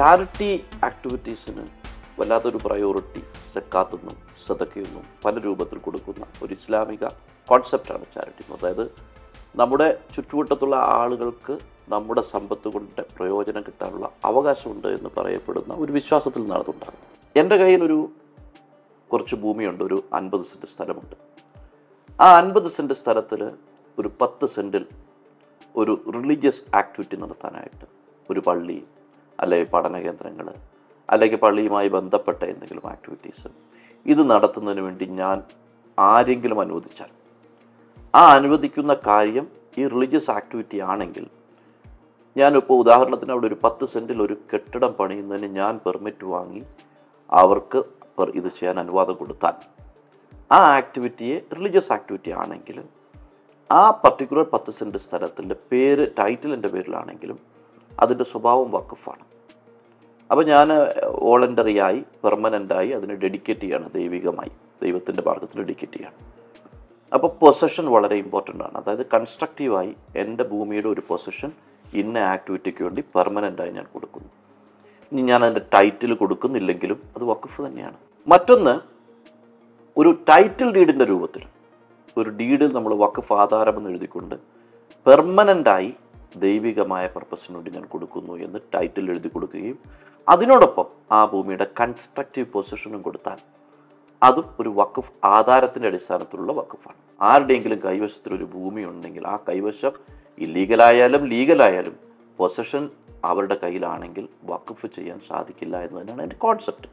Charity ആക്ടിവിറ്റീസിന് വല്ലാത്തൊരു priority സക്കാത്തൊന്നും സദക്കയൊന്നും പല രൂപത്തിൽ കൊടുക്കുന്ന ഒരു ഇസ്ലാമിക കോൺസെപ്റ്റാണ് ചാരിറ്റി അതായത് നമ്മുടെ ചുറ്റുവട്ടത്തുള്ള ആളുകൾക്ക് നമ്മുടെ സമ്പത്ത് കൊണ്ട് പ്രയോജനം കിട്ടാനുള്ള അവകാശമുണ്ട് എന്ന് പറയപ്പെടുന്ന ഒരു വിശ്വാസത്തിൽ നിന്നാണ് അതുണ്ടാകുന്നത് എൻ്റെ കയ്യിലൊരു കുറച്ച് ഭൂമിയുണ്ട് ഒരു അൻപത് സെൻറ്റ് സ്ഥലമുണ്ട് ആ അൻപത് സെൻറ്റ് സ്ഥലത്തിൽ ഒരു പത്ത് സെൻറ്റിൽ ഒരു റിലീജിയസ് ആക്ടിവിറ്റി നടത്താനായിട്ട് ഒരു പള്ളി അല്ലെങ്കിൽ പഠന കേന്ദ്രങ്ങൾ അല്ലെങ്കിൽ പള്ളിയുമായി ബന്ധപ്പെട്ട എന്തെങ്കിലും ആക്ടിവിറ്റീസ് ഇത് നടത്തുന്നതിന് വേണ്ടി ഞാൻ ആരെങ്കിലും അനുവദിച്ചാൽ ആ അനുവദിക്കുന്ന കാര്യം ഈ റിലീജിയസ് ആക്ടിവിറ്റി ആണെങ്കിൽ ഞാനിപ്പോൾ ഉദാഹരണത്തിന് അവിടെ ഒരു പത്ത് സെൻറ്റിൽ ഒരു കെട്ടിടം പണിയുന്നതിന് ഞാൻ പെർമിറ്റ് വാങ്ങി അവർക്ക് per- ഇത് ചെയ്യാൻ അനുവാദം കൊടുത്താൽ ആ ആക്ടിവിറ്റിയെ റിലീജിയസ് ആക്ടിവിറ്റി ആണെങ്കിൽ ആ പർട്ടിക്കുലർ പത്ത് സെൻറ്റ് സ്ഥലത്തിൻ്റെ പേര് ടൈറ്റിൽ എൻ്റെ പേരിലാണെങ്കിലും അതിൻ്റെ സ്വഭാവം വക്കഫാണ് അപ്പോൾ ഞാൻ വോളണ്ടറിയായി പെർമനൻ്റായി അതിനെ ഡെഡിക്കേറ്റ് ചെയ്യാണ് ദൈവികമായി ദൈവത്തിൻ്റെ മാർഗത്തിൽ ഡെഡിക്കേറ്റ് ചെയ്യാണ് അപ്പോൾ പൊസഷൻ വളരെ ഇമ്പോർട്ടൻ്റ് ആണ് അതായത് കൺസ്ട്രക്റ്റീവായി എൻ്റെ ഭൂമിയുടെ ഒരു പൊസഷൻ ഇന്ന ആക്ടിവിറ്റിക്ക് വേണ്ടി പെർമനൻ്റായി ഞാൻ കൊടുക്കുന്നു ഇനി ഞാൻ അതിൻ്റെ ടൈറ്റിൽ കൊടുക്കുന്നില്ലെങ്കിലും അത് വഖഫ് തന്നെയാണ് മറ്റൊന്ന് ഒരു ടൈറ്റിൽ ഡീഡിൻ്റെ രൂപത്തിൽ ഒരു ഡീഡിൽ നമ്മൾ വഖഫ് ആധാരമെന്ന് എഴുതിക്കൊണ്ട് പെർമനൻ്റായി ദൈവികമായ പർപ്പസിന് വേണ്ടി ഞാൻ കൊടുക്കുന്നു എന്ന് ടൈറ്റിൽ എഴുതി കൊടുക്കുകയും അതിനോടൊപ്പം ആ ഭൂമിയുടെ കൺസ്ട്രക്റ്റീവ് പൊസിഷനും കൊടുത്താൽ അതും ഒരു വഖഫ് ആധാരത്തിൻ്റെ അടിസ്ഥാനത്തിലുള്ള വഖഫാണ് ആരുടെയെങ്കിലും കൈവശത്തിൽ ഒരു ഭൂമി ഉണ്ടെങ്കിൽ ആ കൈവശം ഇല്ലീഗലായാലും ലീഗലായാലും പൊസഷൻ അവരുടെ കയ്യിലാണെങ്കിൽ വഖഫ് ചെയ്യാൻ സാധിക്കില്ല എന്ന് തന്നെയാണ് എൻ്റെ കോൺസെപ്റ്റ്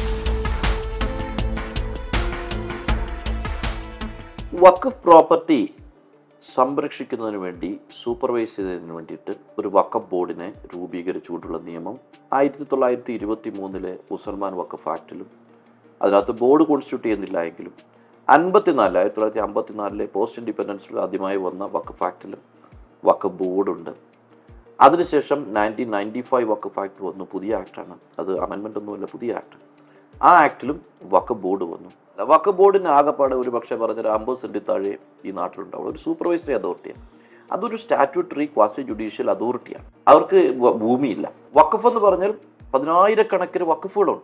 വഖഫ് പ്രോപ്പർട്ടി സംരക്ഷിക്കുന്നതിന് വേണ്ടി സൂപ്പർവൈസ് ചെയ്തതിന് വേണ്ടിയിട്ട് ഒരു വഖഫ് ബോർഡിനെ രൂപീകരിച്ചുകൊണ്ടുള്ള നിയമം ആയിരത്തി തൊള്ളായിരത്തി ഇരുപത്തി മൂന്നിലെ മുസൽമാൻ വഖഫ് ആക്ടിലും അതിനകത്ത് ബോർഡ് കോൺസ്റ്റിറ്റ്യൂട്ട് ചെയ്യുന്നില്ല എങ്കിലും അൻപത്തിനാലിൽ ആയിരത്തി തൊള്ളായിരത്തി അമ്പത്തിനാലിലെ പോസ്റ്റ് ഇൻഡിപെൻഡൻസിൽ ആദ്യമായി വന്ന വഖഫ് ആക്ടിലും വഖഫ് ബോർഡുണ്ട് അതിനുശേഷം നയൻറ്റീൻ നയൻറ്റി ഫൈവ് വഖഫ് ആക്ട് വന്നു പുതിയ ആക്ടാണ് അത് അമെൻമെൻ്റ് ഒന്നുമില്ല പുതിയ ആക്ട് ആ ആക്ടിലും വഖഫ് ബോർഡ് വന്നു വഖഫ് ബോർഡിന് ആകെപ്പാടെ ഒരു പക്ഷേ പറഞ്ഞൊരു അമ്പത് സെൻറ്റ് താഴെ ഈ നാട്ടിലുണ്ടാവും ഒരു സൂപ്പർവൈസറി അതോറിറ്റിയാണ് അതൊരു സ്റ്റാറ്റ്യൂട്ടറി ക്വാസി ജുഡീഷ്യൽ അതോറിറ്റിയാണ് അവർക്ക് വ- ഭൂമിയില്ല വഖഫ് എന്ന് പറഞ്ഞാൽ പതിനായിരക്കണക്കിന് വഖഫുകളുണ്ട്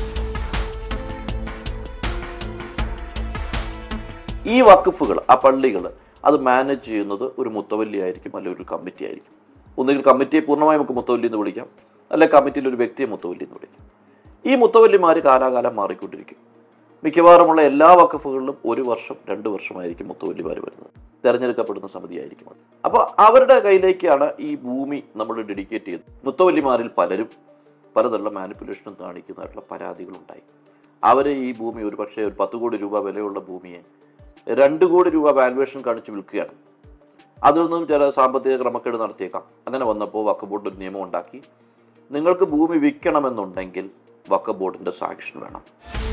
ഈ വഖഫുകൾ ആ പള്ളികൾ അത് മാനേജ് ചെയ്യുന്നത് ഒരു മുത്തവല്ലി ആയിരിക്കും അല്ലെങ്കിൽ ഒരു കമ്മിറ്റി ആയിരിക്കും ഒന്നുകിൽ കമ്മിറ്റിയെ പൂർണ്ണമായി നമുക്ക് മുത്തവല്ലി എന്ന് വിളിക്കാം അല്ലെങ്കിൽ കമ്മിറ്റിയിൽ ഒരു വ്യക്തിയെ മുത്തവല്ലി എന്ന് വിളിക്കാം ഈ മുത്തവല്ലിമാർ കാലാകാലം മാറിക്കൊണ്ടിരിക്കും മിക്കവാറുമുള്ള എല്ലാ വഖഫുകളിലും ഒരു വർഷം രണ്ട് വർഷമായിരിക്കും മുത്തവല്ലിമാർ വരുന്നത് തിരഞ്ഞെടുക്കപ്പെടുന്ന സമിതിയായിരിക്കും അത് അപ്പോൾ അവരുടെ കയ്യിലേക്കാണ് ഈ ഭൂമി നമ്മൾ ഡെഡിക്കേറ്റ് ചെയ്യുന്നത് മുത്തവല്ലിമാരിൽ പലരും പലതരം മാനിപ്പുലേഷനും കാണിക്കുന്നതായിട്ടുള്ള പരാതികളുണ്ടായി അവർ ഈ ഭൂമി ഒരു പക്ഷേ ഒരു പത്ത് കോടി രൂപ വിലയുള്ള ഭൂമിയെ രണ്ട് കോടി രൂപ വാലുവേഷൻ കാണിച്ച് വിൽക്കുകയാണ് അതിൽ നിന്നും ചില സാമ്പത്തിക ക്രമക്കേട് നടത്തിയേക്കാം അങ്ങനെ വന്നപ്പോൾ വക്ക ബോർഡ് ഒരു നിയമം ഉണ്ടാക്കി നിങ്ങൾക്ക് ഭൂമി വിൽക്കണമെന്നുണ്ടെങ്കിൽ വക്ക ബോർഡിന്റെ സാങ്ഷൻ വേണം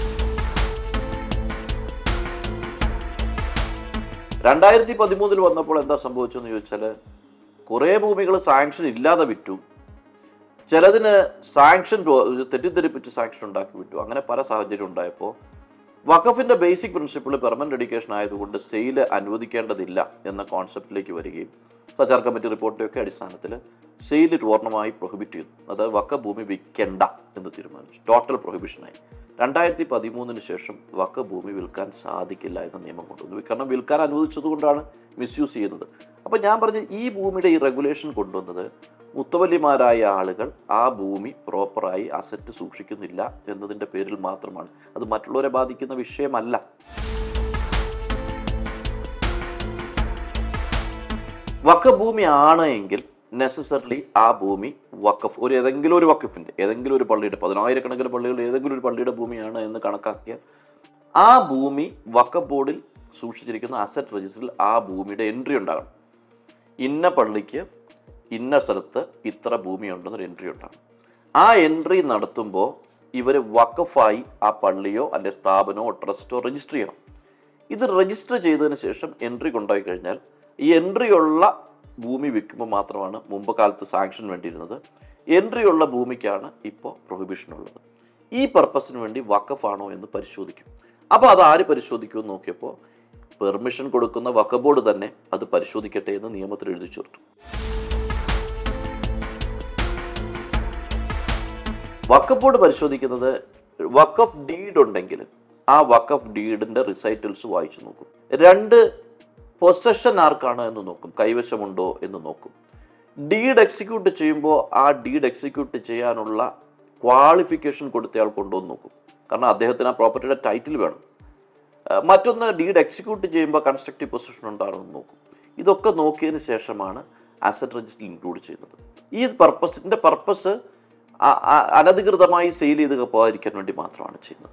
രണ്ടായിരത്തി പതിമൂന്നിൽ വന്നപ്പോൾ എന്താ സംഭവിച്ചെന്ന് ചോദിച്ചാൽ കുറേ ഭൂമികൾ സാങ്ഷൻ ഇല്ലാതെ വിറ്റു ചിലതിന് സാങ്ഷൻ തെറ്റിദ്ധരിപ്പിച്ച് സാങ്ഷൻ ഉണ്ടാക്കി വിട്ടു അങ്ങനെ പല സാഹചര്യം ഉണ്ടായപ്പോൾ വഖഫിന്റെ ബേസിക് പ്രിൻസിപ്പിൾ പെർമനന്റ് ഡെഡിക്കേഷൻ ആയതുകൊണ്ട് സെയിൽ അനുവദിക്കേണ്ടതില്ല എന്ന കോൺസെപ്റ്റിലേക്ക് വരികയും സച്ചാർ കമ്മിറ്റി റിപ്പോർട്ടിൻ്റെയൊക്കെ അടിസ്ഥാനത്തിൽ സെയിൽ പൂർണ്ണമായി പ്രൊഹിബിറ്റ് ചെയ്തു അതായത് വക്ക ഭൂമി വിൽക്കേണ്ട എന്ന് തീരുമാനിച്ചു ടോട്ടൽ പ്രൊഹിബിഷനായി രണ്ടായിരത്തി പതിമൂന്നിന് ശേഷം വക്ക ഭൂമി വിൽക്കാൻ സാധിക്കില്ല എന്ന നിയമം കൊണ്ടുവന്നു കാരണം വിൽക്കാൻ അനുവദിച്ചതുകൊണ്ടാണ് മിസ്യൂസ് ചെയ്യുന്നത് അപ്പം ഞാൻ പറഞ്ഞ ഈ ഭൂമിയുടെ ഈ റെഗുലേഷൻ കൊണ്ടുവന്നത് മുത്തവല്ലിമാരായ ആളുകൾ ആ ഭൂമി പ്രോപ്പറായി അസറ്റ് സൂക്ഷിക്കുന്നില്ല എന്നതിൻ്റെ പേരിൽ മാത്രമാണ് അത് മറ്റുള്ളവരെ ബാധിക്കുന്ന വിഷയമല്ല വഖഫ് ഭൂമി ആണ് എങ്കിൽ നെസസറിലി ആ ഭൂമി വഖഫ് ഒരു ഏതെങ്കിലും ഒരു വഖഫിന്റെ ഏതെങ്കിലും ഒരു പള്ളിയുടെ പതിനായിരക്കണക്കിന് പള്ളികൾ ഏതെങ്കിലും ഒരു പള്ളിയുടെ ഭൂമിയാണ് എന്ന് കണക്കാക്കിയാൽ ആ ഭൂമി വഖഫ് ബോർഡിൽ സൂക്ഷിച്ചിരിക്കുന്ന അസറ്റ് രജിസ്റ്ററിൽ ആ ഭൂമിയുടെ എൻട്രി ഉണ്ടാകണം ഇന്ന പള്ളിക്ക് ഇന്ന സ്ഥലത്ത് ഇത്ര ഭൂമിയുണ്ടെന്നൊരു എൻട്രി ഉണ്ടാകും ആ എൻട്രി നടത്തുമ്പോൾ ഇവർ വഖഫായി ആ പള്ളിയോ അല്ലെ സ്ഥാപനമോ ട്രസ്റ്റോ രജിസ്റ്റർ ചെയ്യണം ഇത് രജിസ്റ്റർ ചെയ്തതിന് ശേഷം എൻട്രി കൊണ്ടുപോയി കഴിഞ്ഞാൽ ഈ എൻട്രി ഉള്ള ഭൂമി വിൽക്കുമ്പോൾ മാത്രമാണ് മുമ്പ് കാലത്ത് സാങ്ഷൻ വേണ്ടിയിരുന്നത് എൻട്രി ഉള്ള ഭൂമിക്കാണ് ഇപ്പോൾ പ്രൊഹിബിഷൻ ഉള്ളത് ഈ പർപ്പസിന് വേണ്ടി വഖഫാണോ എന്ന് പരിശോധിക്കും അപ്പോൾ അത് ആര് പരിശോധിക്കുമെന്ന് നോക്കിയപ്പോൾ പെർമിഷൻ കൊടുക്കുന്ന വഖഫ് ബോർഡ് തന്നെ അത് പരിശോധിക്കട്ടെ എന്ന് നിയമത്തിൽ എഴുതി ചേർത്തു വക്കഫ് ബോർഡ് പരിശോധിക്കുന്നത് വക്കഫ് ഡീഡ് ഉണ്ടെങ്കിൽ ആ വക്കഫ് ഡീഡിന്റെ റിസൈറ്റൽസ് വായിച്ചു നോക്കും രണ്ട് പൊസഷൻ ആർക്കാണ് എന്ന് നോക്കും കൈവശമുണ്ടോ എന്ന് നോക്കും ഡീഡ് എക്സിക്യൂട്ട് ചെയ്യുമ്പോൾ ആ ഡീഡ് എക്സിക്യൂട്ട് ചെയ്യാനുള്ള ക്വാളിഫിക്കേഷൻ കൊടുത്തയാൾ കൊണ്ടുവന്ന് നോക്കും കാരണം അദ്ദേഹത്തിന് ആ പ്രോപ്പർട്ടിയുടെ ടൈറ്റിൽ വേണം ആ, മറ്റൊന്ന് ഡീഡ് എക്സിക്യൂട്ട് ചെയ്യുമ്പോൾ കൺസ്ട്രക്റ്റീവ് പൊസിഷൻ ഉണ്ടാണോ എന്ന് നോക്കും ഇതൊക്കെ നോക്കിയതിന് ശേഷമാണ് അസറ്റ് രജിസ്റ്റർ ഇൻക്ലൂഡ് ചെയ്യുന്നത് ഈ പർപ്പസിൻ്റെ പർപ്പസ് അനധികൃതമായി സെയിൽ ചെയ്ത് പോകാതിരിക്കാൻ വേണ്ടി മാത്രമാണ് ചെയ്യുന്നത്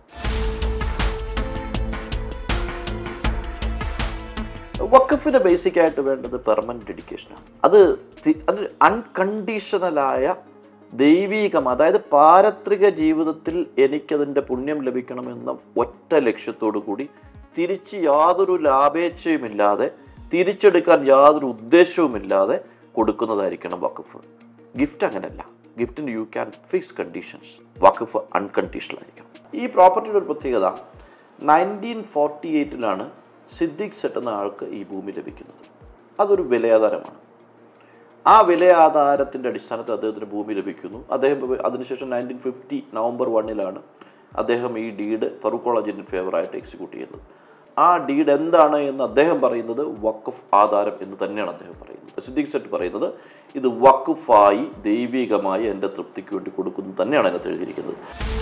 വക്കഫിന് ബേസിക് ആയിട്ട് വേണ്ടത് പെർമനന്റ് ഡെഡിക്കേഷനാണ് അത് തി- അത് അൺകണ്ടീഷണലായ ദൈവീകം അതായത് പാരത്രിക ജീവിതത്തിൽ എനിക്കതിൻ്റെ പുണ്യം ലഭിക്കണമെന്ന ഒറ്റ ലക്ഷ്യത്തോടു കൂടി തിരിച്ച് യാതൊരു ലാഭേച്ഛയുമില്ലാതെ തിരിച്ചെടുക്കാൻ യാതൊരു ഉദ്ദേശവുമില്ലാതെ കൊടുക്കുന്നതായിരിക്കണം വഖഫ് ഗിഫ്റ്റ് അങ്ങനെയല്ല ഗിഫ്റ്റിന് യു ക്യാൻ ഫിക്സ് കണ്ടീഷൻസ് വഖഫ് അൺകണ്ടീഷണൽ ആയിരിക്കണം ഈ പ്രോപ്പർട്ടിയുടെ ഒരു പ്രത്യേകത നയൻറ്റീൻ ഫോർട്ടി എയ്റ്റിലാണ് സിദ്ദിഖ് സെറ്റ് എന്ന ആൾക്ക് ഈ ഭൂമി ലഭിക്കുന്നത് അതൊരു വിലയാധാരമാണ് ആ വിലയാധാരത്തിൻ്റെ അടിസ്ഥാനത്തിൽ അദ്ദേഹത്തിന് ഭൂമി ലഭിക്കുന്നു അദ്ദേഹം അതിനുശേഷം നയൻറ്റീൻ ഫിഫ്റ്റി നവംബർ വണ്ണിലാണ് അദ്ദേഹം ഈ ഡീഡ് ഫറൂഖ് കോളേജിന് ഫേവറായിട്ട് എക്സിക്യൂട്ട് ചെയ്യുന്നത് ആ ഡീഡ് എന്താണ് എന്ന് അദ്ദേഹം പറയുന്നത് വഖഫ് ആധാരം എന്ന് തന്നെയാണ് അദ്ദേഹം പറയുന്നത് സിദ്ദിഖ് സെറ്റ് പറയുന്നത് ഇത് വഖഫായി ദൈവികമായി എൻ്റെ തൃപ്തിക്ക് വേണ്ടി കൊടുക്കുന്നു തന്നെയാണ് അതിനകത്ത് എഴുതിയിരിക്കുന്നത്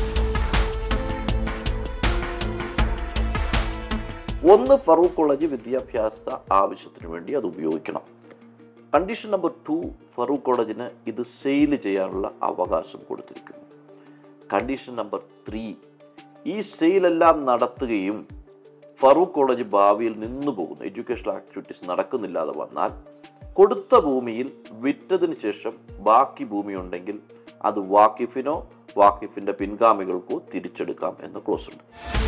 ഒന്ന് ഫറൂഖ് കോളേജ് വിദ്യാഭ്യാസ ആവശ്യത്തിന് വേണ്ടി അത് ഉപയോഗിക്കണം കണ്ടീഷൻ നമ്പർ ടു ഫറൂഖ് കോളേജിന് ഇത് സെയിൽ ചെയ്യാനുള്ള അവകാശം കൊടുത്തിരിക്കുന്നു കണ്ടീഷൻ നമ്പർ ത്രീ ഈ സെയിലെല്ലാം നടത്തുകയും ഫറൂഖ് കോളേജ് ഭാവിയിൽ നിന്നു പോകുന്നു എഡ്യൂക്കേഷണൽ ആക്ടിവിറ്റീസ് നടക്കുന്നില്ലാതെ വന്നാൽ കൊടുത്ത ഭൂമിയിൽ വിറ്റതിന് ശേഷം ബാക്കി ഭൂമി ഉണ്ടെങ്കിൽ അത് വാക്കിഫിനോ വാക്കിഫിന്റെ പിൻഗാമികൾക്കോ തിരിച്ചെടുക്കാം എന്ന ക്ലോസ് ഉണ്ട്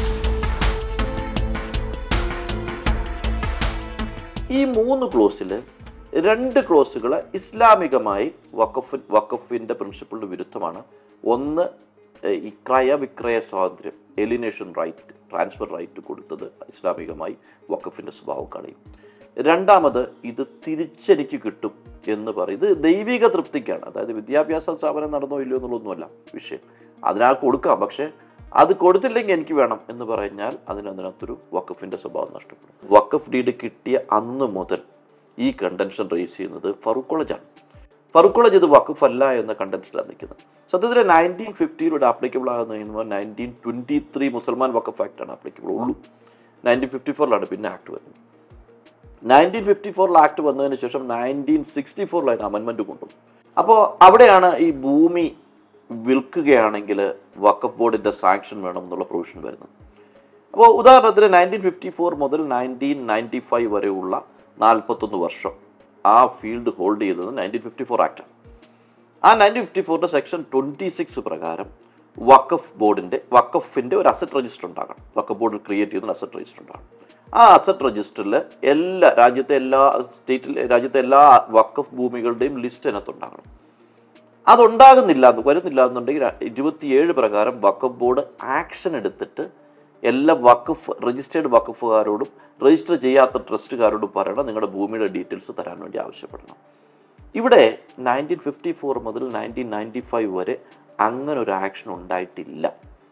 ഈ മൂന്ന് ക്ലോസിൽ രണ്ട് ക്ലോസുകൾ ഇസ്ലാമികമായി വഖഫ് വഖഫിന്റെ പ്രിൻസിപ്പിളിന് വിരുദ്ധമാണ് ഒന്ന് ഏഹ്, ഈ ക്രയവിക്രയ സ്വാതന്ത്ര്യം എലിനേഷൻ റൈറ്റ് ട്രാൻസ്ഫർ റൈറ്റ് കൊടുത്തത് ഇസ്ലാമികമായി വഖഫിന്റെ സ്വഭാവം കളയും രണ്ടാമത് ഇത് തിരിച്ചെനിക്ക് കിട്ടും എന്ന് പറയും ഇത് ദൈവിക തൃപ്തിക്കാണ് അതായത് വിദ്യാഭ്യാസ സ്ഥാപനം നടന്നോ ഇല്ലയോ എന്നുള്ളതൊന്നുമല്ല വിഷയം അതിനാൾ കൊടുക്കാം പക്ഷേ അത് കൊടുത്തില്ലെങ്കിൽ എനിക്ക് വേണം എന്ന് പറഞ്ഞാൽ അതിനകത്തൊരു വഖഫിന്റെ സ്വഭാവം നഷ്ടപ്പെടും വഖഫ് ഡീഡ് കിട്ടിയ അന്ന് മുതൽ ഈ കണ്ടൻഷൻ റേസ് ചെയ്യുന്നത് ഫറൂഖ് കോളേജാണ് ഫറൂഖ് കോളേജ് ഇത് വഖഫ് അല്ല എന്ന കണ്ടൻഷനിലാണ് നിൽക്കുന്നത് സത്യത്തിൽ നയൻറ്റീൻ ഫിഫ്റ്റിയിലൂടെ ആപ്ലിക്കബിൾ ആകുന്ന നയൻറ്റീൻ ട്വൻറ്റി ത്രീ മുസൽമാൻ വഖഫ് ആക്ട് ആണ് ആപ്ലിക്കബിൾ ഉള്ളൂ നയൻറ്റീൻ ഫിഫ്റ്റി ഫോറിലാണ് പിന്നെ ആക്ട് വരുന്നത് നയൻറ്റീൻ ഫിഫ്റ്റി ഫോറിൽ ആക്ട് വന്നതിന് ശേഷം നയൻറ്റീൻ സിക്സ്റ്റി ഫോറിൽ അതിന് അമെൻമെൻറ്റ് കൊണ്ടുവന്നു അപ്പോൾ അവിടെയാണ് ഈ ഭൂമി വിൽക്കുകയാണെങ്കിൽ വഖഫ് ബോർഡിൻ്റെ സാങ്ഷൻ വേണം എന്നുള്ള പ്രൊവിഷൻ വരുന്നത് അപ്പോൾ ഉദാഹരണത്തിന് നയൻറ്റീൻ ഫിഫ്റ്റി ഫോർ മുതൽ നയൻറ്റീൻ നയൻറ്റി ഫൈവ് വരെയുള്ള നാൽപ്പത്തൊന്ന് വർഷം ആ ഫീൽഡ് ഹോൾഡ് ചെയ്തത് നയൻറ്റീൻ ഫിഫ്റ്റി ഫോർ ആക്ടാണ് ആ നയൻറ്റീൻ ഫിഫ്റ്റി ഫോറിൻ്റെ സെക്ഷൻ ട്വൻറ്റി സിക്സ് പ്രകാരം വഖഫ് ബോർഡിൻ്റെ വഖഫിൻ്റെ ഒരു അസറ്റ് രജിസ്റ്റർ ഉണ്ടാകണം വഖഫ് ബോർഡ് ക്രിയേറ്റ് ചെയ്യുന്ന അസറ്റ് രജിസ്റ്റർ ഉണ്ടാകണം ആ അസറ്റ് രജിസ്റ്ററിൽ എല്ലാ രാജ്യത്തെ എല്ലാ സ്റ്റേറ്റിൽ രാജ്യത്തെ എല്ലാ വഖഫ് ഭൂമികളുടെയും ലിസ്റ്റ് അതിനകത്തുണ്ടാകണം അതുണ്ടാകുന്നില്ല എന്ന് വരുന്നില്ല എന്നുണ്ടെങ്കിൽ ഇരുപത്തിയേഴ് പ്രകാരം വഖഫ് ബോർഡ് ആക്ഷൻ എടുത്തിട്ട് എല്ലാ വഖഫ് രജിസ്റ്റേർഡ് വഖഫുകാരോടും രജിസ്റ്റർ ചെയ്യാത്ത ട്രസ്റ്റുകാരോടും പറയണം നിങ്ങളുടെ ഭൂമിയുടെ ഡീറ്റെയിൽസ് തരാൻ വേണ്ടി ആവശ്യപ്പെടണം ഇവിടെ നയൻറ്റീൻ ഫിഫ്റ്റി ഫോർ മുതൽ നയൻറ്റീൻ നയൻറ്റി ഫൈവ് വരെ അങ്ങനെ ഒരു ആക്ഷൻ ഉണ്ടായിട്ടില്ല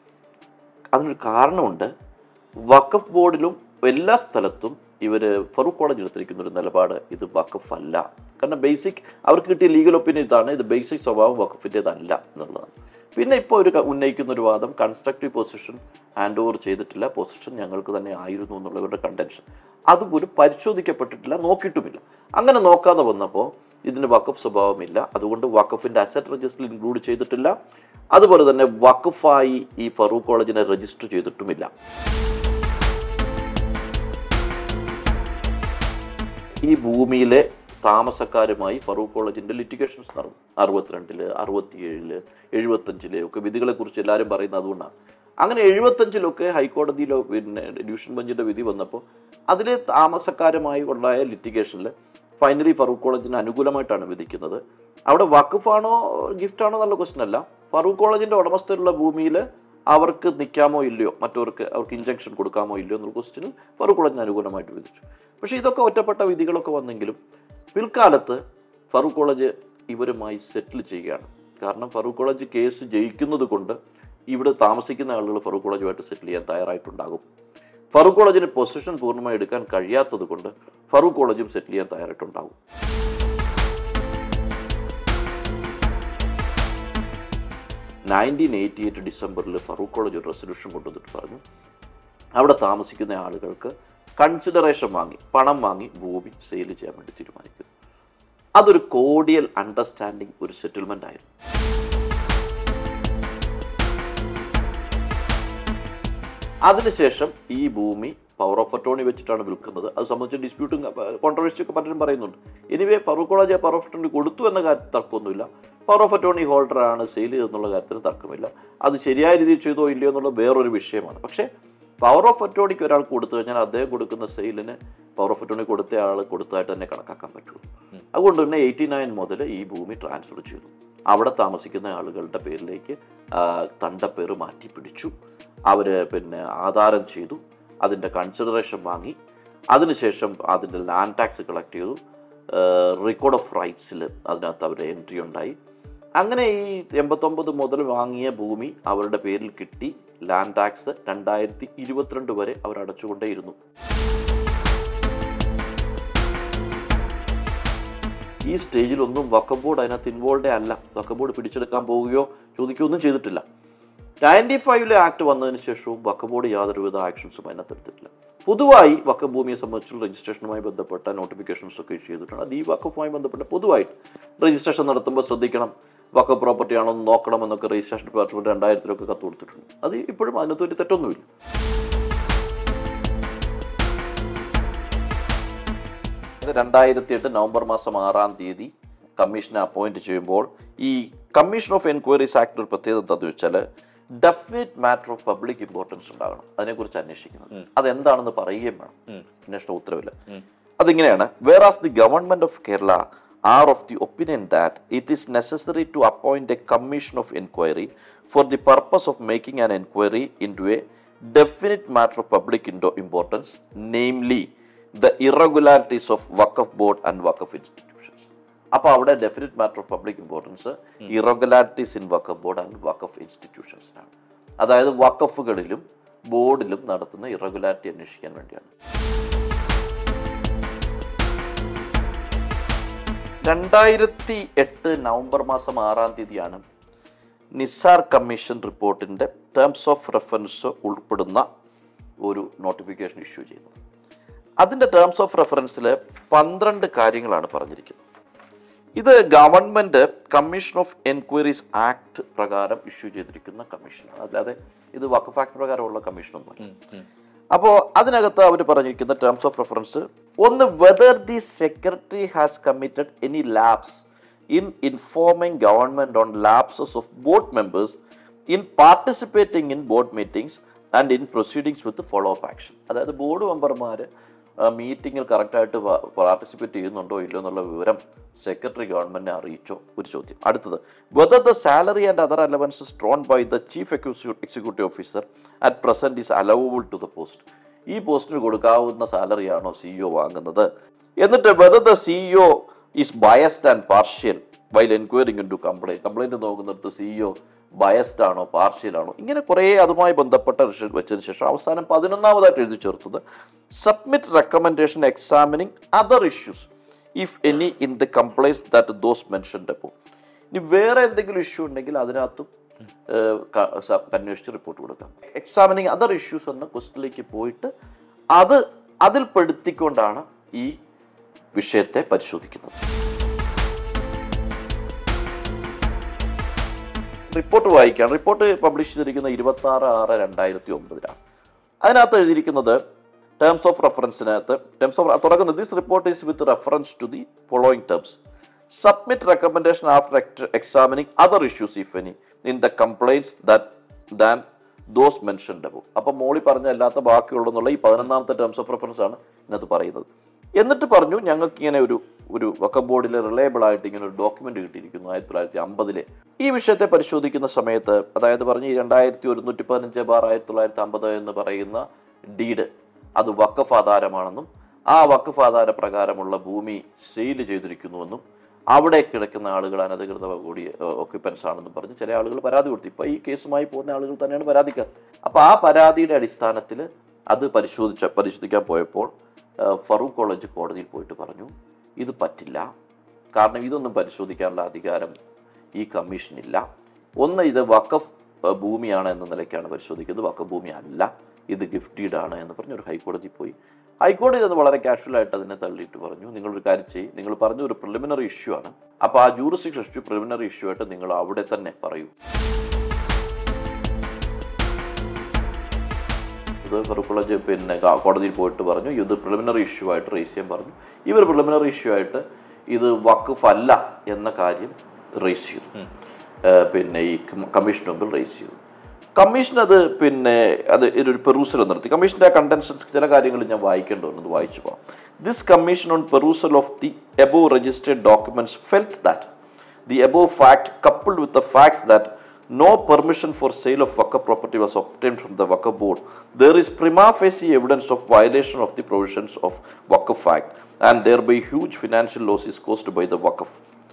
അതിനൊരു കാരണമുണ്ട് വഖഫ് ബോർഡിലും എല്ലാ സ്ഥലത്തും ഇവർ ഫറൂഖ് കോളേജ് എടുത്തിരിക്കുന്ന ഒരു നിലപാട് ഇത് വഖഫ് അല്ല കാരണം ബേസിക് അവർക്ക് കിട്ടിയ ലീഗൽ ഒപ്പീനിയൻ ഇതാണ് ഇത് ബേസിക് സ്വഭാവം വഖഫിൻ്റെതല്ല എന്നുള്ളതാണ് പിന്നെ ഇപ്പോൾ ഒരു ക- ഉന്നയിക്കുന്ന ഒരു വാദം കൺസ്ട്രക്റ്റീവ് പൊസിഷൻ ഹാൻഡ് ഓവർ ചെയ്തിട്ടില്ല പൊസിഷൻ ഞങ്ങൾക്ക് തന്നെ ആയിരുന്നു എന്നുള്ളവരുടെ കണ്ടൻഷൻ അതുപോലും പരിശോധിക്കപ്പെട്ടിട്ടില്ല നോക്കിയിട്ടുമില്ല അങ്ങനെ നോക്കാതെ വന്നപ്പോൾ ഇതിന് വഖഫ് സ്വഭാവമില്ല അതുകൊണ്ട് വഖഫിൻ്റെ അസറ്റ് രജിസ്റ്ററിൽ ഇൻക്ലൂഡ് ചെയ്തിട്ടില്ല അതുപോലെ തന്നെ വഖഫായി ഈ ഫറൂഖ് കോളേജിനെ രജിസ്റ്റർ ചെയ്തിട്ടുമില്ല ഈ ഭൂമിയിലെ താമസക്കാരുമായി ഫറൂഖ് കോളേജിന്റെ ലിറ്റിഗേഷൻസ് നടന്നു അറുപത്തിരണ്ടില് അറുപത്തിയേഴില് എഴുപത്തഞ്ചില് ഒക്കെ വിധികളെ കുറിച്ച് എല്ലാവരും പറയുന്നത് അതുകൊണ്ടാണ് അങ്ങനെ എഴുപത്തഞ്ചിലൊക്കെ ഹൈക്കോടതിയിലോ പിന്നെ ഡിവിഷൻ ബെഞ്ചിന്റെ വിധി വന്നപ്പോൾ അതിൽ താമസക്കാരുമായി ഉണ്ടായ ലിറ്റിഗേഷനിൽ ഫൈനലി ഫറൂഖ് കോളേജിന് അനുകൂലമായിട്ടാണ് വിധിക്കുന്നത് അവിടെ വഖഫാണോ ഗിഫ്റ്റ് ആണോ എന്നുള്ള ക്വസ്റ്റൻ അല്ല ഫറൂഖ് കോളേജിന്റെ ഉടമസ്ഥയിലുള്ള ഭൂമിയിൽ അവർക്ക് നിൽക്കാമോ ഇല്ലയോ മറ്റവർക്ക് അവർക്ക് ഇഞ്ചക്ഷൻ കൊടുക്കാമോ ഇല്ലയോ എന്നുള്ള ക്വസ്റ്റ്യനിൽ ഫറൂഖ് കോളേജിന് അനുകൂലമായിട്ട് വിധിച്ചു പക്ഷേ ഇതൊക്കെ ഒറ്റപ്പെട്ട വിധികളൊക്കെ വന്നെങ്കിലും പിൽക്കാലത്ത് ഫറൂഖ് കോളേജ് ഇവരുമായി സെറ്റിൽ ചെയ്യുകയാണ് കാരണം ഫറൂഖ് കോളേജ് കേസ് ജയിക്കുന്നത് കൊണ്ട് ഇവിടെ താമസിക്കുന്ന ആളുകൾ ഫറൂഖ് കോളേജുമായിട്ട് സെറ്റിൽ ചെയ്യാൻ തയ്യാറായിട്ടുണ്ടാകും ഫറൂഖ് കോളേജിന് പൊസിഷൻ പൂർണ്ണമായി എടുക്കാൻ കഴിയാത്തത് കൊണ്ട് ഫറൂഖ് കോളേജും സെറ്റിൽ ചെയ്യാൻ തയ്യാറായിട്ടുണ്ടാകും നയൻറ്റീൻ എയ്റ്റി എയ്റ്റ് ഡിസംബറിൽ ഫറൂഖ് കോളേജ് ഒരു റെസൊല്യൂഷൻ കൊണ്ടുവന്നിട്ട് പറഞ്ഞു അവിടെ താമസിക്കുന്ന ആളുകൾക്ക് കൺസിഡറേഷൻ വാങ്ങി പണം വാങ്ങി ഭൂമി സെയിൽ ചെയ്യാൻ വേണ്ടി തീരുമാനിക്കുന്നു അതൊരു കോഡിയൽ അണ്ടർസ്റ്റാൻഡിങ് ഒരു സെറ്റിൽമെന്റ് ആയിരുന്നു അതിനുശേഷം ഈ ഭൂമി പവർ ഓഫ് അറ്റോണി വെച്ചിട്ടാണ് വിൽക്കുന്നത് അത് സംബന്ധിച്ച് ഡിസ്പ്യൂട്ടും കോൺട്രവേഴ്സി ഒക്കെ പലരും പറയുന്നുണ്ട് anyway Farook college power of attorney കൊടുത്തു എന്ന കാര്യത്തിൽ തർക്കമൊന്നുമില്ല പവർ ഓഫ് അറ്റോണി ഹോൾഡറാണ് സെയിൽ ചെയ്തെന്നുള്ള കാര്യത്തിൽ തർക്കമില്ല അത് ശരിയായ രീതിയിൽ ചെയ്തോ ഇല്ലയോ എന്നുള്ളത് വേറൊരു വിഷയമാണ് പക്ഷേ പവർ ഓഫ് അറ്റോണിക്ക് ഒരാൾ കൊടുത്തു കഴിഞ്ഞാൽ അദ്ദേഹം കൊടുക്കുന്ന സെയിലിന് പവർ ഓഫ് അറ്റോണി കൊടുത്ത ആൾ കൊടുത്തതായിട്ട് തന്നെ കണക്കാക്കാൻ പറ്റുള്ളൂ അതുകൊണ്ട് തന്നെ എയ്റ്റി നയൻ മുതൽ ഈ ഭൂമി ട്രാൻസ്ഫർ ചെയ്തു അവിടെ താമസിക്കുന്ന ആളുകളുടെ പേരിലേക്ക് ആ, തണ്ടപ്പേര് മാറ്റി പിടിച്ചു അവർ പിന്നെ ആധാരം ചെയ്തു അതിൻ്റെ കൺസിഡറേഷൻ വാങ്ങി അതിനുശേഷം അതിൻ്റെ ലാൻഡ് ടാക്സ് കളക്ട് ചെയ്തു റെക്കോർഡ് ഓഫ് റൈറ്റ്സിൽ അതിനകത്ത് അവരുടെ എൻട്രി ഉണ്ടായി അങ്ങനെ ഈ എൺപത്തൊമ്പത് മുതൽ വാങ്ങിയ ഭൂമി അവരുടെ പേരിൽ കിട്ടി ലാൻഡ് ടാക്സ് രണ്ടായിരത്തി ഇരുപത്തിരണ്ട് വരെ അവർ അടച്ചുകൊണ്ടേയിരുന്നു ഈ സ്റ്റേജിലൊന്നും വക്കം ബോർഡ് അതിനകത്ത് ഇൻവോൾവേ അല്ല വക്കം ബോർഡ് പിടിച്ചെടുക്കാൻ പോവുകയോ ചോദിക്കുകയോ ഒന്നും ചെയ്തിട്ടില്ല നയൻറ്റി ഫൈവിലെ ആക്ട് വന്നതിന് ശേഷവും വക്കം ബോർഡ് യാതൊരുവിധ ആക്ഷൻസും അതിനകത്ത് എടുത്തിട്ടില്ല പൊതുവായി വക്കം ഭൂമിയെ സംബന്ധിച്ചുള്ള രജിസ്ട്രേഷനുമായി ബന്ധപ്പെട്ട നോട്ടിഫിക്കേഷൻസ് ഒക്കെ ഇഷ്യൂ ചെയ്തിട്ടുണ്ട് അത് ഈ വക്കഫുമായി ബന്ധപ്പെട്ട് പൊതുവായിട്ട് രജിസ്ട്രേഷൻ നടത്തുമ്പോൾ ശ്രദ്ധിക്കണം വക്കം പ്രോപ്പർട്ടി ആണോ എന്ന് നോക്കണമെന്നൊക്കെ രജിസ്ട്രേഷൻ ഡിപ്പാർട്ട്മെന്റ് രണ്ടായിരത്തിലൊക്കെ കത്ത് കൊടുത്തിട്ടുണ്ട് അത് ഇപ്പോഴും അതിനകത്ത് ഒരു തെറ്റൊന്നുമില്ല ഇത് രണ്ടായിരത്തി എട്ട് നവംബർ മാസം ആറാം തീയതി കമ്മീഷനെ അപ്പോയിന്റ് ചെയ്യുമ്പോൾ ഈ കമ്മീഷൻ ഓഫ് എൻക്വയറീസ് ആക്ട് ഒരു പ്രത്യേകത എന്താണെന്ന് വെച്ചാൽ definite matter of public importance ഉണ്ടാകണം അതിനെക്കുറിച്ച് അന്വേഷിക്കുന്നത് അതെന്താണെന്ന് പറയുകയും വേണം അന്വേഷണ ഉത്തരവില്ല അതിങ്ങനെയാണ് whereas the government of Kerala are of the opinion that it is necessary to appoint a commission of enquiry for the purpose of making an enquiry into a definite matter of public importance namely the irregularities of വക്കഫ് board and വക്കഫ് institutions അപ്പോൾ അവിടെ definite matter of public importance irregularities in വക്കഫ് board and വക്കഫ് ഇൻസ്റ്റിറ്റ്യൂഷൻസിനാണ് അതായത് വക്കഫുകളിലും ബോർഡിലും നടത്തുന്ന ഇറഗുലാരിറ്റി അന്വേഷിക്കാൻ വേണ്ടിയാണ് രണ്ടായിരത്തി എട്ട് നവംബർ മാസം ആറാം തീയതിയാണ് നിസാർ കമ്മീഷൻ റിപ്പോർട്ടിന്റെ ടേംസ് ഓഫ് റെഫറൻസ് ഉൾപ്പെടുന്ന ഒരു നോട്ടിഫിക്കേഷൻ ഇഷ്യൂ ചെയ്യുന്നത് അതിന്റെ ടേംസ് ഓഫ് റെഫറൻസിൽ പന്ത്രണ്ട് കാര്യങ്ങളാണ് പറഞ്ഞിരിക്കുന്നത് ഇത് government commission of enquiries act പ്രകാരം ഇഷ്യൂ ചെയ്തിരിക്കുന്ന കമ്മീഷനാണ് അല്ലാതെ ഇത് വഖഫ് ആക്ട് പ്രകാരമുള്ള കമ്മീഷനൊന്നുമല്ല അപ്പോൾ അതിനകത്ത് അവർ പറഞ്ഞിരിക്കുന്ന ടേംസ് ഓഫ് റെഫറൻസ് ഒന്ന് whether the secretary has committed any lapse in informing government on lapses of board members in participating in board meetings and in proceedings with follow up action അതായത് board മെമ്പർമാർ മീറ്റിങ്ങിൽ കറക്റ്റായിട്ട് participate ചെയ്യുന്നുണ്ടോ ഇല്ലയോ എന്നുള്ള വിവരം secretary ഗവൺമെന്റിനെ അറിയിച്ചോ ഒരു ചോദ്യം അടുത്തത് whether the salary and other allowances drawn by the chief executive officer at present is allowable to the post ഈ പോസ്റ്റിന് കൊടുക്കാവുന്ന സാലറിയാണോ സിഇഒ വാങ്ങുന്നത് എന്നിട്ട് whether the CEO is biased and partial while enquiring into complaint complaint നോക്കുന്നിടത്ത് CEO biased ആണോ partial ആണോ ഇങ്ങനെ കുറേ അതുമായി ബന്ധപ്പെട്ട റിസൾട്ട് വെച്ചതിന് ശേഷം അവസാനം പതിനൊന്നാമതായിട്ട് എഴുതി ചേർത്തത് submit recommendation examining other issues if any in the complaints that those mentioned അപ്പോൾ ഇനി വേറെ എന്തെങ്കിലും ഇഷ്യൂ ഉണ്ടെങ്കിൽ അതിനകത്തും ഏഹ്, ക- സ- അന്വേഷിച്ച് റിപ്പോർട്ട് കൊടുക്കാം എക്സാമിനിങ് അതർ ഇഷ്യൂസ് എന്ന ക്വസ്റ്റിലേക്ക് പോയിട്ട് അത് അതിൽ പെടുത്തിക്കൊണ്ടാണ് ഈ വിഷയത്തെ പരിശോധിക്കുന്നത് റിപ്പോർട്ട് വായിക്കാം റിപ്പോർട്ട് പബ്ലിഷ് ചെയ്തിരിക്കുന്ന ഇരുപത്തി ആറ് ആറ് രണ്ടായിരത്തി ഒമ്പതിലാണ് അതിനകത്ത് എഴുതിയിരിക്കുന്നത് ടേംസ് ഓഫ് റെഫറൻസിനകത്ത് ടേംസ് ഓഫ് തുടങ്ങുന്നത് this report is with reference to the following terms submit recommendation after examining other issues if any in the complaints that than those mentioned above അപ്പം മോളി പറഞ്ഞ അല്ലാത്ത ബാക്കിയുള്ളതെന്നുള്ള ഈ പതിനൊന്നാമത്തെ ടേംസ് ഓഫ് റെഫറൻസ് ആണ് ഇതിനകത്ത് പറയുന്നത് എന്നിട്ട് പറഞ്ഞു ഞങ്ങൾക്ക് ഇങ്ങനെ ഒരു ഒരു വക്കം ബോർഡിൽ റിലയബിൾ ആയിട്ട് ഇങ്ങനെ ഒരു ഡോക്യുമെന്റ് കിട്ടിയിരിക്കുന്നു ആയിരത്തി തൊള്ളായിരത്തി അമ്പതിലെ ഈ വിഷയത്തെ പരിശോധിക്കുന്ന സമയത്ത് അതായത് പറഞ്ഞ് ഈ രണ്ടായിരത്തി ഒരുന്നൂറ്റി പതിനഞ്ച് ബാർ ആയിരത്തി തൊള്ളായിരത്തി അമ്പത് എന്ന് പറയുന്ന ഡീഡ് അത് വക്കഫ് ആധാരമാണെന്നും ആ വക്കഫ് ആധാര പ്രകാരമുള്ള ഭൂമി സെയിൽ ചെയ്തിരിക്കുന്നുവെന്നും അവിടെ കിടക്കുന്ന ആളുകൾ അനധികൃത കൂടി ഒക്യുപ്പൻസ് ആണെന്ന് പറഞ്ഞ് ചില ആളുകൾ പരാതി കൊടുത്തു ഇപ്പൊ ഈ കേസുമായി പോകുന്ന ആളുകൾ തന്നെയാണ് പരാതിക്കാർ അപ്പൊ ആ പരാതിയുടെ അടിസ്ഥാനത്തിൽ അത് പരിശോധിച്ച പരിശോധിക്കാൻ പോയപ്പോൾ ആ, ഫറൂഖ് കോളേജ് കോടതിയിൽ പോയിട്ട് പറഞ്ഞു ഇത് പറ്റില്ല കാരണം ഇതൊന്നും പരിശോധിക്കാനുള്ള അധികാരം ഈ കമ്മീഷനില്ല ഒന്ന് ഇത് വഖഫ് ആ, ഭൂമിയാണ് എന്ന നിലയ്ക്കാണ് പരിശോധിക്കുന്നത് വഖഫ് ഭൂമി അല്ല ഇത് ഗിഫ്റ്റ് ഡീഡ് ആണ് എന്ന് പറഞ്ഞ് ഒരു ഹൈക്കോടതി പോയി ഹൈക്കോടതി അത് വളരെ കാഷ്വൽ ആയിട്ട് അതിനെ തള്ളിയിട്ട് പറഞ്ഞു നിങ്ങളൊരു കാര്യം ചെയ്യും നിങ്ങൾ പറഞ്ഞ ഒരു പ്രിലിമിനറി ഇഷ്യൂ ആണ് അപ്പോൾ ആ ജൂറിസ്ഡിക്ഷൻ ഇഷ്യൂ പ്രിലിമിനറി ഇഷ്യൂ ആയിട്ട് നിങ്ങൾ അവിടെ തന്നെ പറയൂ ഇത് ഫറൂഖ് കോളേജ് പിന്നെ ഗ- കോടതിയിൽ പോയിട്ട് പറഞ്ഞു ഇത് പ്രിലിമിനറി ഇഷ്യൂ ആയിട്ട് റേസ് ചെയ്യാൻ പറഞ്ഞു ഇവർ പ്രിലിമിനറി ഇഷ്യൂ ആയിട്ട് ഇത് വഖഫ് അല്ല എന്ന കാര്യം റേസ് ചെയ്തു ഏഹ് പിന്നെ ഈ കമ്മീഷൻ മുമ്പിൽ റേസ് ചെയ്തു കമ്മീഷൻ അത് പിന്നെ അത് ഒരു പെറൂസൽ നിർത്തി കമ്മീഷൻ്റെ കണ്ടൻസ് ചില കാര്യങ്ങൾ ഞാൻ വായിക്കേണ്ടതുണ്ട് വായിച്ചു പോകാം this commission on perusal of the above registered documents felt that The above fact, coupled with the fact that no permission for sale of Waqf property was obtained from the Waqf board, there is prima facie evidence of violation of the provisions of Waqf Act, and thereby huge financial loss is caused by the Waqf.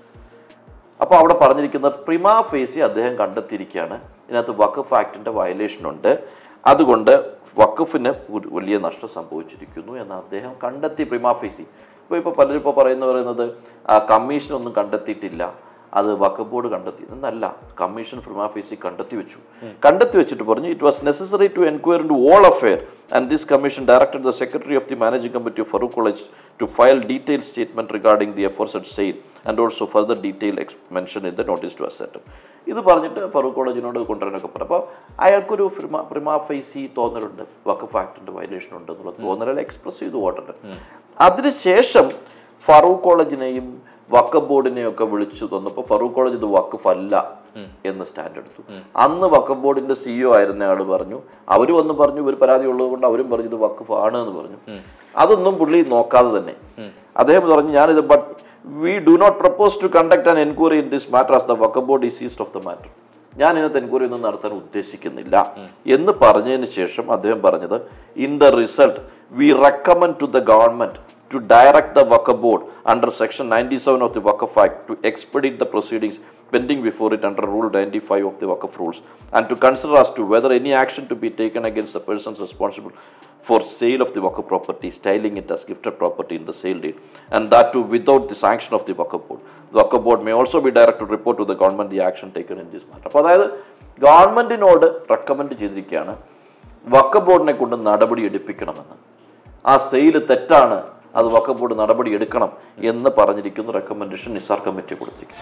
അപ്പോൾ അവിടെ പറഞ്ഞിരിക്കുന്ന പ്രിമാ ഫേസി അദ്ദേഹം കണ്ടെത്തിയിരിക്കുകയാണ് ഇതിനകത്ത് വഖഫ് ആക്ടിന്റെ violation ഉണ്ട് അതുകൊണ്ട് വഖഫിന് ഒരു വലിയ നഷ്ടം സംഭവിച്ചിരിക്കുന്നു എന്ന് അദ്ദേഹം കണ്ടെത്തി പ്രിമാ ഫേസി ഇപ്പോൾ ഇപ്പോൾ പലരും ഇപ്പോൾ പറയുന്ന പറയുന്നത് ആ കമ്മീഷൻ ഒന്നും കണ്ടെത്തിയിട്ടില്ല അത് വഖഫ് ബോർഡ് കണ്ടെത്തി എന്നല്ല കമ്മീഷൻ പ്രിമാ ഫേസി കണ്ടെത്തി വെച്ചു കണ്ടെത്തി വെച്ചിട്ട് പറഞ്ഞു it was necessary to enquire into all affair and this commission directed the secretary of the managing committee of Farook college to file detail statement regarding the efforts at sale and also further detail mention in the notice to asset ഇത് പറഞ്ഞിട്ട് ഫറൂഖ് കോളേജിനോട് കൊണ്ടുവരാനൊക്കെ പറഞ്ഞു അപ്പോൾ അയാൾക്കൊരു പ്രിമാ പ്രിമാ ഫൈസി തോന്നലുണ്ട് വഖഫ് ആക്ടിന്റെ violation ഉണ്ട് എന്നുള്ള തോന്നലുകൾ express ചെയ്ത് പോയിട്ടുണ്ട് അതിനുശേഷം ഫറൂഖ് കോളേജിനെയും വഖഫ് ബോർഡിനെയും ഒക്കെ വിളിച്ചു തന്നപ്പോൾ ഫറൂഖ് കോളേജ് ഇത് വഖഫ് അല്ല എന്ന് സ്റ്റാൻഡ് എടുത്തു അന്ന് വഖഫ് ബോർഡിന്റെ സിഇഒ ആയിരുന്ന ആള് പറഞ്ഞു അവര് വന്ന് പറഞ്ഞു ഇവർ പരാതി ഉള്ളത് കൊണ്ട് അവരും പറഞ്ഞു ഇത് വഖഫ് ആണ് എന്ന് പറഞ്ഞു അതൊന്നും പുള്ളി നോക്കാതെ തന്നെ അദ്ദേഹം പറഞ്ഞു ഞാനിത് but we do not propose to conduct an enquiry in this matter as the വഖഫ് board is east of the matter ഞാൻ ഇതിനകത്ത് എൻക്വയറി ഒന്നും നടത്താൻ ഉദ്ദേശിക്കുന്നില്ല എന്ന് പറഞ്ഞതിന് ശേഷം അദ്ദേഹം പറഞ്ഞത് in the result we recommend to the government to direct the Waqf board under section 97 of the Waqf Act to expedite the proceedings pending before it under rule 95 of the Waqf rules and to consider as to whether any action to be taken against the persons responsible for sale of the Waqf property, styling it as gifted property in the sale deed, and that too without the sanction of the Waqf board. The Waqf board may also be directed to report to the government the action taken in this matter. അപ്പോൾ അതായത് ഗവൺമെന്റിനോട് recommend ചെയ്തിരിക്കുകയാണ് വക്ക ബോർഡിനെ കൊണ്ട് നടപടി എടുപ്പിക്കണമെന്ന് ആ sale തെറ്റാണ് അത് വക്ക board നടപടി എടുക്കണം എന്ന് പറഞ്ഞിരിക്കുന്ന റെക്കമെൻഡേഷൻ നിസാർ കമ്മിറ്റി കൊടുത്തിരിക്കുന്നു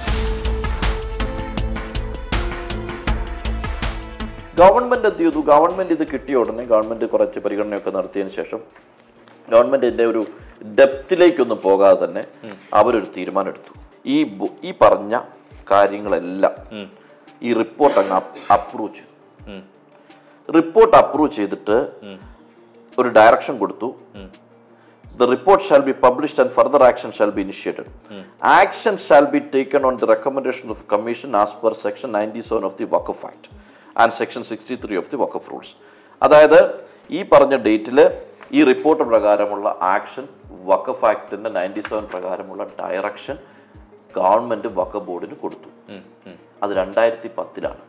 ഗവൺമെന്റ് എന്ത് ചെയ്തു ഗവൺമെന്റ് ഇത് കിട്ടിയ ഉടനെ ഗവൺമെന്റ് കുറച്ച് പരിഗണനയൊക്കെ നടത്തിയതിനു ശേഷം ഗവൺമെന്റിന്റെ ഒരു ഡെപ്തിലേക്കൊന്നും പോകാതെ തന്നെ അവരൊരു തീരുമാനം എടുത്തു ഈ ബു- ഈ പറഞ്ഞ കാര്യങ്ങളെല്ലാം ഈ റിപ്പോർട്ട് അങ്ങ് അപ്രൂവ് ചെയ്തു റിപ്പോർട്ട് അപ്രൂവ് ചെയ്തിട്ട് ഒരു ഡയറക്ഷൻ കൊടുത്തു The report shall be published and further action shall be initiated. Action shall be taken on the recommendation of the Commission as per Section 97 of the Waqf Act and Section 63 of the Waqf Rules. അതായത് ഈ പറഞ്ഞ ഡേറ്റിൽ ഈ report പ്രകാരമുള്ള action Waqf ആക്ടിന്റെ ninety seven പ്രകാരമുള്ള direction government Waqf ബോർഡിന് കൊടുത്തു അത് രണ്ടായിരത്തി പത്തിലാണ്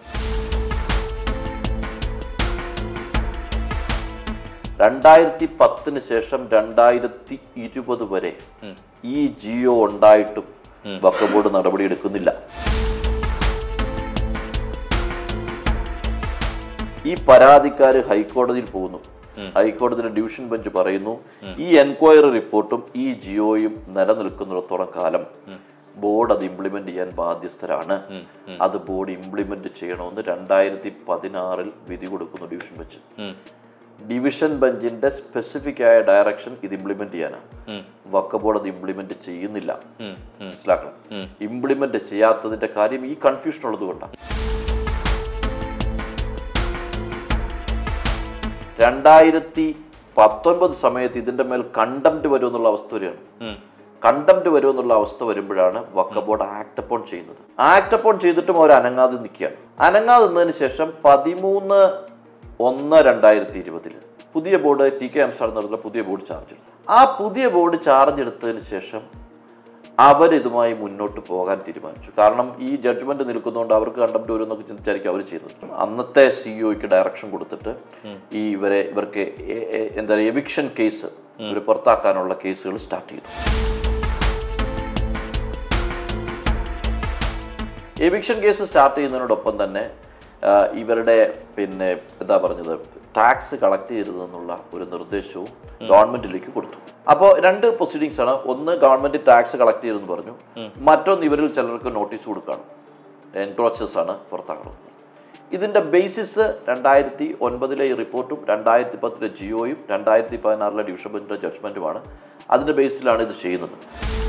രണ്ടായിരത്തി പത്തിന് ശേഷം രണ്ടായിരത്തി ഇരുപത് വരെ ഈ ജിയോ ഉണ്ടായിട്ടും വഖഫ് ബോർഡ് നടപടി എടുക്കുന്നില്ല ഈ പരാതിക്കാര് ഹൈക്കോടതിയിൽ പോകുന്നു ഹൈക്കോടതിയുടെ ഡിവിഷൻ ബെഞ്ച് പറയുന്നു ഈ എൻക്വയറി റിപ്പോർട്ടും ഈ ജിയോയും നിലനിൽക്കുന്നിടത്തോളം കാലം ബോർഡ് അത് ഇംപ്ലിമെന്റ് ചെയ്യാൻ ബാധ്യസ്ഥരാണ് അത് ബോർഡ് ഇംപ്ലിമെന്റ് ചെയ്യണമെന്ന് രണ്ടായിരത്തി പതിനാറിൽ വിധി കൊടുക്കുന്നു ഡിവിഷൻ ബെഞ്ച് ഡിവിഷൻ ബെഞ്ചിന്റെ സ്പെസിഫിക് ആയ ഡയറക്ഷൻ ഇത് ഇംപ്ലിമെന്റ് ചെയ്യാനാണ് വക്ക ബോർഡ് അത് ഇംപ്ലിമെന്റ് ചെയ്യുന്നില്ല മനസ്സിലാക്കണം ഇംപ്ലിമെന്റ് ചെയ്യാത്തതിന്റെ കാര്യം ഈ കൺഫ്യൂഷൻ ഉള്ളത് കൊണ്ടാണ് രണ്ടായിരത്തി പത്തൊൻപത് സമയത്ത് ഇതിന്റെ മേൽ കണ്ടംപ്റ്റ് വരുമെന്നുള്ള അവസ്ഥ വരികയാണ് കണ്ടംപ്റ്റ് വരുമെന്നുള്ള അവസ്ഥ വരുമ്പോഴാണ് വക്ക ബോർഡ് ആക്ട് അപ്പോൺ ചെയ്യുന്നത് ആക്ട് അപ്പോൺ ചെയ്തിട്ടും അവർ അനങ്ങാതെ നിൽക്കുകയാണ് അനങ്ങാതെ നിന്നതിന് ശേഷം പതിമൂന്ന് ഒന്ന് രണ്ടായിരത്തി ഇരുപതില് പുതിയ board T K M sir എന്നുള്ള പുതിയ ബോർഡ് ചാർജ് എടുത്തു ആ പുതിയ ബോർഡ് ചാർജ് എടുത്തതിന് ശേഷം അവരിതുമായി മുന്നോട്ട് പോകാൻ തീരുമാനിച്ചു കാരണം ഈ ജഡ്ജ്മെന്റ് നിൽക്കുന്നതുകൊണ്ട് അവർക്ക് കണ്ടംപ്റ്റ് വരുമെന്നൊക്കെ ചിന്തിച്ചായിരിക്കും അവർ ചെയ്തത് അന്നത്തെ സിഇഒയ്ക്ക് ഡയറക്ഷൻ കൊടുത്തിട്ട് ഈ ഇവരെ ഇവർക്ക് എ- എ- എന്താ പറയുക എവിക്ഷൻ കേസ് ഇവർ പുറത്താക്കാനുള്ള കേസുകൾ സ്റ്റാർട്ട് ചെയ്തു എവിക്ഷൻ കേസ് സ്റ്റാർട്ട് ചെയ്യുന്നതിനോടൊപ്പം തന്നെ ആ, ഇവരുടെ പിന്നെ എന്താ പറഞ്ഞത് ടാക്സ് കളക്ട് ചെയ്തതെന്നുള്ള ഒരു നിർദ്ദേശവും ഗവൺമെന്റിലേക്ക് കൊടുത്തു അപ്പോൾ രണ്ട് പ്രൊസീഡിങ്സ് ആണ് ഒന്ന് ഗവൺമെന്റ് ടാക്സ് കളക്ട് ചെയ്തെന്ന് പറഞ്ഞു മറ്റൊന്ന് ഇവരിൽ ചിലർക്ക് നോട്ടീസ് കൊടുക്കുകയാണ് എൻക്രോച്ചേഴ്സ് ആണ് പുറത്താക്കുന്നത് ഇതിന്റെ ബേസിസ് രണ്ടായിരത്തി ഒൻപതിലെ ഈ റിപ്പോർട്ടും രണ്ടായിരത്തി പത്തിലെ ജിയോയും രണ്ടായിരത്തി പതിനാറിലെ ഡിവിഷൻ ബെഞ്ചിന്റെ ജഡ്ജ്മെന്റുമാണ് അതിന്റെ ബേസിലാണ് ഇത് ചെയ്യുന്നത്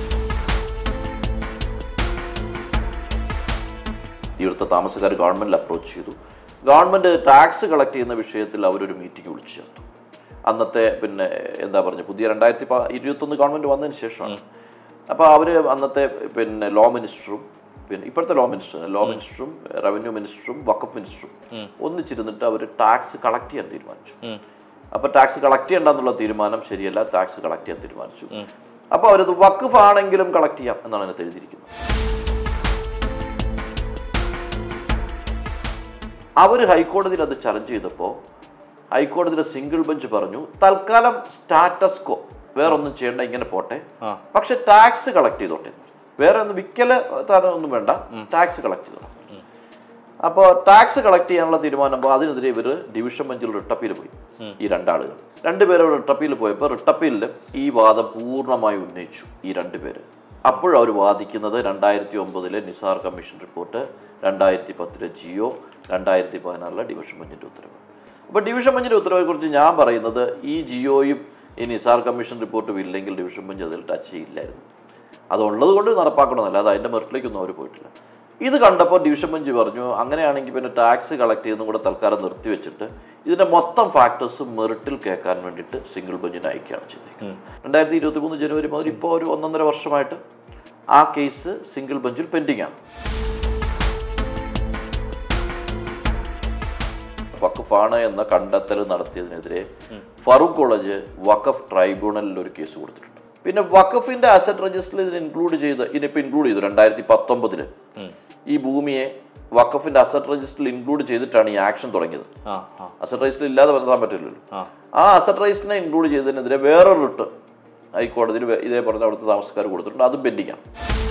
ഇവിടുത്തെ താമസക്കാർ ഗവൺമെന്റിൽ അപ്രോച്ച് ചെയ്തു ഗവൺമെന്റ് ടാക്സ് കളക്ട് ചെയ്യുന്ന വിഷയത്തിൽ അവരൊരു മീറ്റിംഗ് വിളിച്ചു ചേർത്തു അന്നത്തെ പിന്നെ എന്താ പറഞ്ഞ പുതിയ രണ്ടായിരത്തി പ- ഇരുപത്തൊന്ന് ഗവൺമെന്റ് വന്നതിന് ശേഷമാണ് അപ്പോൾ അവർ അന്നത്തെ പിന്നെ ലോ മിനിസ്റ്ററും പിന്നെ ഇപ്പോഴത്തെ ലോ മിനിസ്റ്റർ ലോ മിനിസ്റ്ററും റവന്യൂ മിനിസ്റ്ററും വക്കഫ് മിനിസ്റ്ററും ഒന്നിച്ചിരുന്നിട്ട് അവർ ടാക്സ് കളക്ട് ചെയ്യാൻ തീരുമാനിച്ചു അപ്പോൾ ടാക്സ് കളക്ട് ചെയ്യണ്ടെന്നുള്ള തീരുമാനം ശരിയല്ല ടാക്സ് കളക്ട് ചെയ്യാൻ തീരുമാനിച്ചു അപ്പോൾ അവരത് വക്കഫ് ആണെങ്കിലും കളക്ട് ചെയ്യാം എന്നാണ് അതിനകത്ത് എഴുതിയിരിക്കുന്നത് അവർ ഹൈക്കോടതിയിൽ അത് ചലഞ്ച് ചെയ്തപ്പോൾ ഹൈക്കോടതിയിലെ സിംഗിൾ ബെഞ്ച് പറഞ്ഞു തൽക്കാലം സ്റ്റാറ്റസ് കോ വേറെ ഒന്നും ചെയ്യേണ്ട ഇങ്ങനെ പോട്ടെ ആ. പക്ഷെ ടാക്സ് കളക്ട് ചെയ്തോട്ടെ വേറെ ഒന്നും വിക്കല് തരം ഒന്നും വേണ്ട ടാക്സ് കളക്ട് ചെയ്തോളാം അപ്പോൾ ടാക്സ് കളക്ട് ചെയ്യാനുള്ള തീരുമാനം അപ്പോൾ അതിനെതിരെ ഇവർ ഡിവിഷൻ ബെഞ്ചിൽ റിട്ടപ്പീൽ പോയി ഈ രണ്ടാളുകൾ രണ്ടുപേരും റിട്ടപ്പീൽ പോയപ്പോൾ റിട്ടപ്പീലിൽ ഈ വാദം പൂർണ്ണമായി ഉന്നയിച്ചു ഈ രണ്ടുപേര് അപ്പോഴവർ വാദിക്കുന്നത് രണ്ടായിരത്തി ഒമ്പതിലെ നിസാർ കമ്മീഷൻ റിപ്പോർട്ട് രണ്ടായിരത്തി പത്തിലെ ജിയോ രണ്ടായിരത്തി പതിനാറിലെ ഡിവിഷൻ ബെഞ്ചിൻ്റെ ഉത്തരവ് അപ്പോൾ ഡിവിഷൻ ബെഞ്ചിൻ്റെ ഉത്തരവിനെ കുറിച്ച് ഞാൻ പറയുന്നത് ഈ ജിയോയും ഈ നിസാർ കമ്മീഷൻ റിപ്പോർട്ടും ഇല്ലെങ്കിൽ ഡിവിഷൻ ബെഞ്ച് അതിൽ ടച്ച് ചെയ്യില്ലായിരുന്നു അതുള്ളത് കൊണ്ട് നടപ്പാക്കണമെന്നല്ല അത് അതിൻ്റെ മെറിറ്റിലേക്കൊന്നും അവർ പോയിട്ടില്ല ഇത് കണ്ടപ്പോൾ ഡിവിഷൻ ബെഞ്ച് പറഞ്ഞു അങ്ങനെയാണെങ്കിൽ പിന്നെ ടാക്സ് കളക്ട് ചെയ്യുന്നതും കൂടെ തൽക്കാലം നിർത്തിവെച്ചിട്ട് ഇതിൻ്റെ മൊത്തം ഫാക്ടേഴ്സ് മെറിറ്റിൽ കേൾക്കാൻ വേണ്ടിയിട്ട് സിംഗിൾ ബെഞ്ചിന് അയക്കുകയാണ് ചെയ്തത് രണ്ടായിരത്തി ഇരുപത്തി മൂന്ന് ജനുവരി മുതൽ ഇപ്പോൾ ഒരു ഒന്നൊന്നര വർഷമായിട്ട് ആ കേസ് സിംഗിൾ ബെഞ്ചിൽ പെൻഡിംഗ് ആണ് വഖഫാണ് എന്ന കണ്ടെത്തൽ നടത്തിയതിനെതിരെ ഫറൂഖ് കോളേജ് വഖഫ് ട്രൈബ്യൂണലിൽ ഒരു കേസ് കൊടുത്തിട്ടുണ്ട് പിന്നെ വഖഫിന്റെ അസറ്റ് രജിസ്റ്ററിൽ ഇതിന് ഇൻക്ലൂഡ് ചെയ്ത് ഇതിനിപ്പോൾ ഇൻക്ലൂഡ് ചെയ്തു രണ്ടായിരത്തി പത്തൊമ്പതില് ഈ ഭൂമിയെ വഖഫിന്റെ അസറ്റ് രജിസ്റ്ററിൽ ഇൻക്ലൂഡ് ചെയ്തിട്ടാണ് ഈ ആക്ഷൻ തുടങ്ങിയത് ആ ആ അസറ്റ് രജിസ്റ്ററിൽ ഇല്ലാതെ വരുത്താൻ പറ്റില്ലല്ലോ ആ ആ അസറ്റ് രജിസ്റ്ററിനെ ഇൻക്ലൂഡ് ചെയ്തതിനെതിരെ വേറൊരു റിട്ട് ഹൈക്കോടതിയിൽ വേ- ഇതേ പറഞ്ഞ അവിടുത്തെ താമസക്കാർ കൊടുത്തിട്ടുണ്ട് അതും പെൻഡിങ്ങാണ്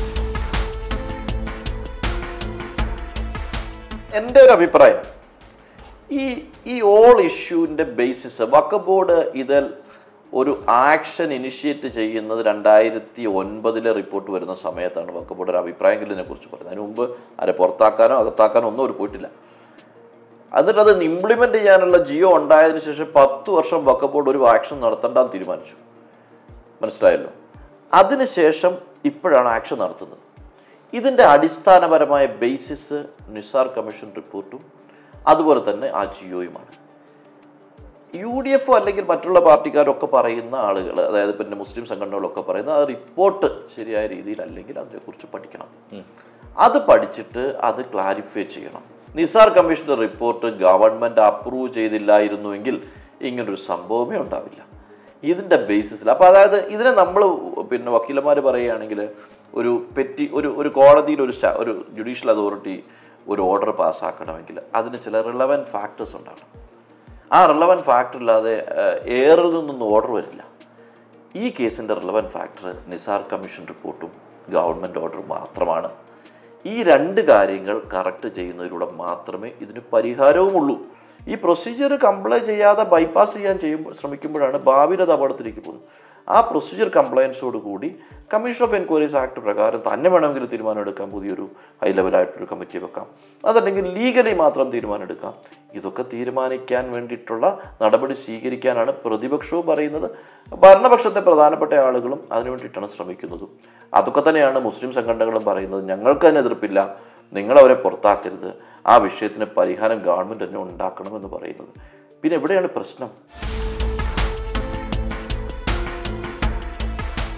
എൻ്റെ ഒരു അഭിപ്രായം ഈ ഈ ഓൾ ഇഷ്യൂവിൻ്റെ ബേസിസ് വക്ക ബോർഡ് ഇതിൽ ഒരു ആക്ഷൻ ഇനിഷ്യേറ്റ് ചെയ്യുന്നത് രണ്ടായിരത്തി ഒൻപതിലെ റിപ്പോർട്ട് വരുന്ന സമയത്താണ് വക്ക ബോർഡ് ഒരു അഭിപ്രായമെങ്കിലും ഇതിനെക്കുറിച്ച് പറയുന്നത് അതിന് മുമ്പ് ആരെ പുറത്താക്കാനോ അകത്താക്കാനോ ഒന്നും അവർ പോയിട്ടില്ല എന്നിട്ട് അത് ഇംപ്ലിമെന്റ് ചെയ്യാനുള്ള ജിയോ ഉണ്ടായതിനു ശേഷം പത്ത് വർഷം വക്ക ബോർഡ് ഒരു ആക്ഷൻ നടത്തണ്ടെന്ന് തീരുമാനിച്ചു മനസ്സിലായല്ലോ അതിനുശേഷം ഇപ്പോഴാണ് ആക്ഷൻ നടത്തുന്നത് ഇതിൻ്റെ അടിസ്ഥാനപരമായ ബേസിസ് നിസാർ കമ്മീഷൻ റിപ്പോർട്ടും അതുപോലെ തന്നെ ആ ജിയോയുമാണ് യു ഡി എഫ് അല്ലെങ്കിൽ മറ്റുള്ള പാർട്ടിക്കാരൊക്കെ പറയുന്ന ആളുകൾ അതായത് പിന്നെ മുസ്ലിം സംഘടനകളൊക്കെ പറയുന്ന ആ റിപ്പോർട്ട് ശരിയായ രീതിയിലല്ലെങ്കിൽ അതിനെക്കുറിച്ച് പഠിക്കണം അത് പഠിച്ചിട്ട് അത് ക്ലാരിഫൈ ചെയ്യണം നിസാർ കമ്മീഷന്റെ റിപ്പോർട്ട് ഗവൺമെന്റ് അപ്രൂവ് ചെയ്തില്ലായിരുന്നുവെങ്കിൽ ഇങ്ങനൊരു സംഭവമേ ഉണ്ടാവില്ല ഇതിന്റെ ബേസിസിൽ അപ്പോൾ അതായത് ഇതിനെ നമ്മൾ പിന്നെ വക്കീലന്മാർ പറയുകയാണെങ്കിൽ ഒരു പെറ്റി ഒരു ഒരു കോടതിയിൽ ഒരു സ്റ്റാ- ഒരു ജുഡീഷ്യൽ അതോറിറ്റി ഒരു ഓർഡർ പാസ്സാക്കണമെങ്കിൽ അതിന് ചില റിലവൻറ്റ് ഫാക്ടേഴ്സ് ഉണ്ടാകണം ആ റിലവൻറ്റ് ഫാക്ടർ ഇല്ലാതെ എയറിൽ നിന്നൊന്നും ഓർഡർ വരില്ല ഈ കേസിൻ്റെ റിലവൻറ്റ് ഫാക്ടർ നിസാർ കമ്മീഷൻ റിപ്പോർട്ടും ഗവൺമെൻറ് ഓർഡറും മാത്രമാണ് ഈ രണ്ട് കാര്യങ്ങൾ കറക്റ്റ് ചെയ്യുന്നതിലൂടെ മാത്രമേ ഇതിന് പരിഹാരവുമുള്ളൂ ഈ പ്രൊസീജിയർ കംപ്ലൈ ചെയ്യാതെ ബൈപ്പാസ് ചെയ്യാൻ ചെയ്യുമ്പോൾ ശ്രമിക്കുമ്പോഴാണ് ഭാവിയിൽ അത് അപകടത്തിലേക്ക് പോകുന്നത് ആ പ്രൊസീജിയർ കംപ്ലയൻസോട് കൂടി കമ്മീഷൻ ഓഫ് എൻക്വയറീസ് ആക്ട് പ്രകാരം തന്നെ വേണമെങ്കിൽ തീരുമാനം എടുക്കാം പുതിയൊരു ഹൈ ലെവലായിട്ടൊരു കമ്മിറ്റി വെക്കാം അതല്ലെങ്കിൽ ലീഗലി മാത്രം തീരുമാനം എടുക്കാം ഇതൊക്കെ തീരുമാനിക്കാൻ വേണ്ടിയിട്ടുള്ള നടപടി സ്വീകരിക്കാനാണ് പ്രതിപക്ഷവും പറയുന്നത് ഭരണപക്ഷത്തെ പ്രധാനപ്പെട്ട ആളുകളും അതിനു വേണ്ടിയിട്ടാണ് ശ്രമിക്കുന്നതും അതൊക്കെ തന്നെയാണ് മുസ്ലിം സംഘടനകളും പറയുന്നത് ഞങ്ങൾക്ക് അതിന് എതിർപ്പില്ല നിങ്ങളവരെ പുറത്താക്കരുത് ആ വിഷയത്തിന് പരിഹാരം ഗവൺമെൻറ് തന്നെ ഉണ്ടാക്കണമെന്ന് പറയുന്നത് പിന്നെ എവിടെയാണ് പ്രശ്നം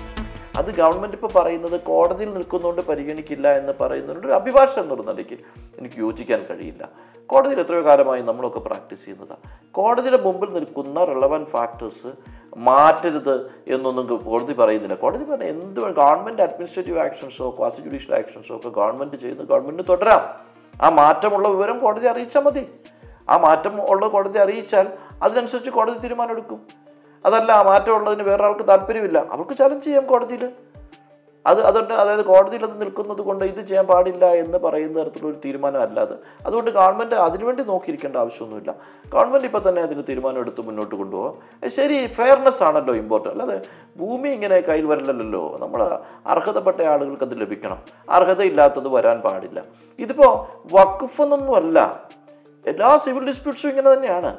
അത് ഗവൺമെൻറ് ഇപ്പോൾ പറയുന്നത് കോടതിയിൽ നിൽക്കുന്നതുകൊണ്ട് പരിഗണിക്കില്ല എന്ന് പറയുന്നതിനോട് ഒരു അഭിഭാഷ എന്നുള്ള നിലയ്ക്ക് എനിക്ക് യോജിക്കാൻ കഴിയില്ല കോടതിയിൽ എത്രയോ കാലമായി നമ്മളൊക്കെ പ്രാക്ടീസ് ചെയ്യുന്നതാണ് കോടതിയുടെ മുമ്പിൽ നിൽക്കുന്ന റിലവൻറ്റ് ഫാക്ടേഴ്സ് മാറ്റരുത് എന്നൊന്നും കോടതി പറയുന്നില്ല കോടതി പറഞ്ഞ എന്ത് ഗവൺമെൻറ് അഡ്മിനിസ്ട്രേറ്റീവ് ആക്ഷൻസോ ക്വാസി ജുഡീഷ്യൽ ആക്ഷൻസോ ഒക്കെ ഗവൺമെൻറ് ചെയ്യുന്നത് ഗവൺമെൻറ് തുടരാം ആ മാറ്റമുള്ള വിവരം കോടതി അറിയിച്ചാൽ മതി ആ മാറ്റം ഉള്ള കോടതി അറിയിച്ചാൽ അതിനനുസരിച്ച് കോടതി തീരുമാനം എടുക്കും അതല്ല ആ മാറ്റം ഉള്ളതിന് വേറൊരാൾക്ക് താല്പര്യമില്ല അവർക്ക് ചലഞ്ച് ചെയ്യാം കോടതിയിൽ അത് അതുകൊണ്ട് അതായത് കോടതിയിൽ അത് നിൽക്കുന്നത് കൊണ്ട് ഇത് ചെയ്യാൻ പാടില്ല എന്ന് പറയുന്ന തരത്തിലുള്ള ഒരു തീരുമാനം അല്ലാതെ അതുകൊണ്ട് ഗവൺമെൻറ് അതിനുവേണ്ടി നോക്കിയിരിക്കേണ്ട ആവശ്യമൊന്നുമില്ല ഗവൺമെൻറ് ഇപ്പോൾ തന്നെ അതിന് തീരുമാനം എടുത്ത് മുന്നോട്ട് കൊണ്ടുപോകാം അത് ശരി ഫെയർനെസ് ആണല്ലോ ഇമ്പോർട്ടൻ്റ് അല്ലാതെ ഭൂമി ഇങ്ങനെ കയ്യിൽ വരില്ലല്ലോ നമ്മൾ അർഹതപ്പെട്ട ആളുകൾക്ക് അത് ലഭിക്കണം അർഹതയില്ലാത്തത് വരാൻ പാടില്ല ഇതിപ്പോൾ വഖഫ് എന്നൊന്നുമല്ല എല്ലാ സിവിൽ ഡിസ്പ്യൂട്ട്സും ഇങ്ങനെ തന്നെയാണ്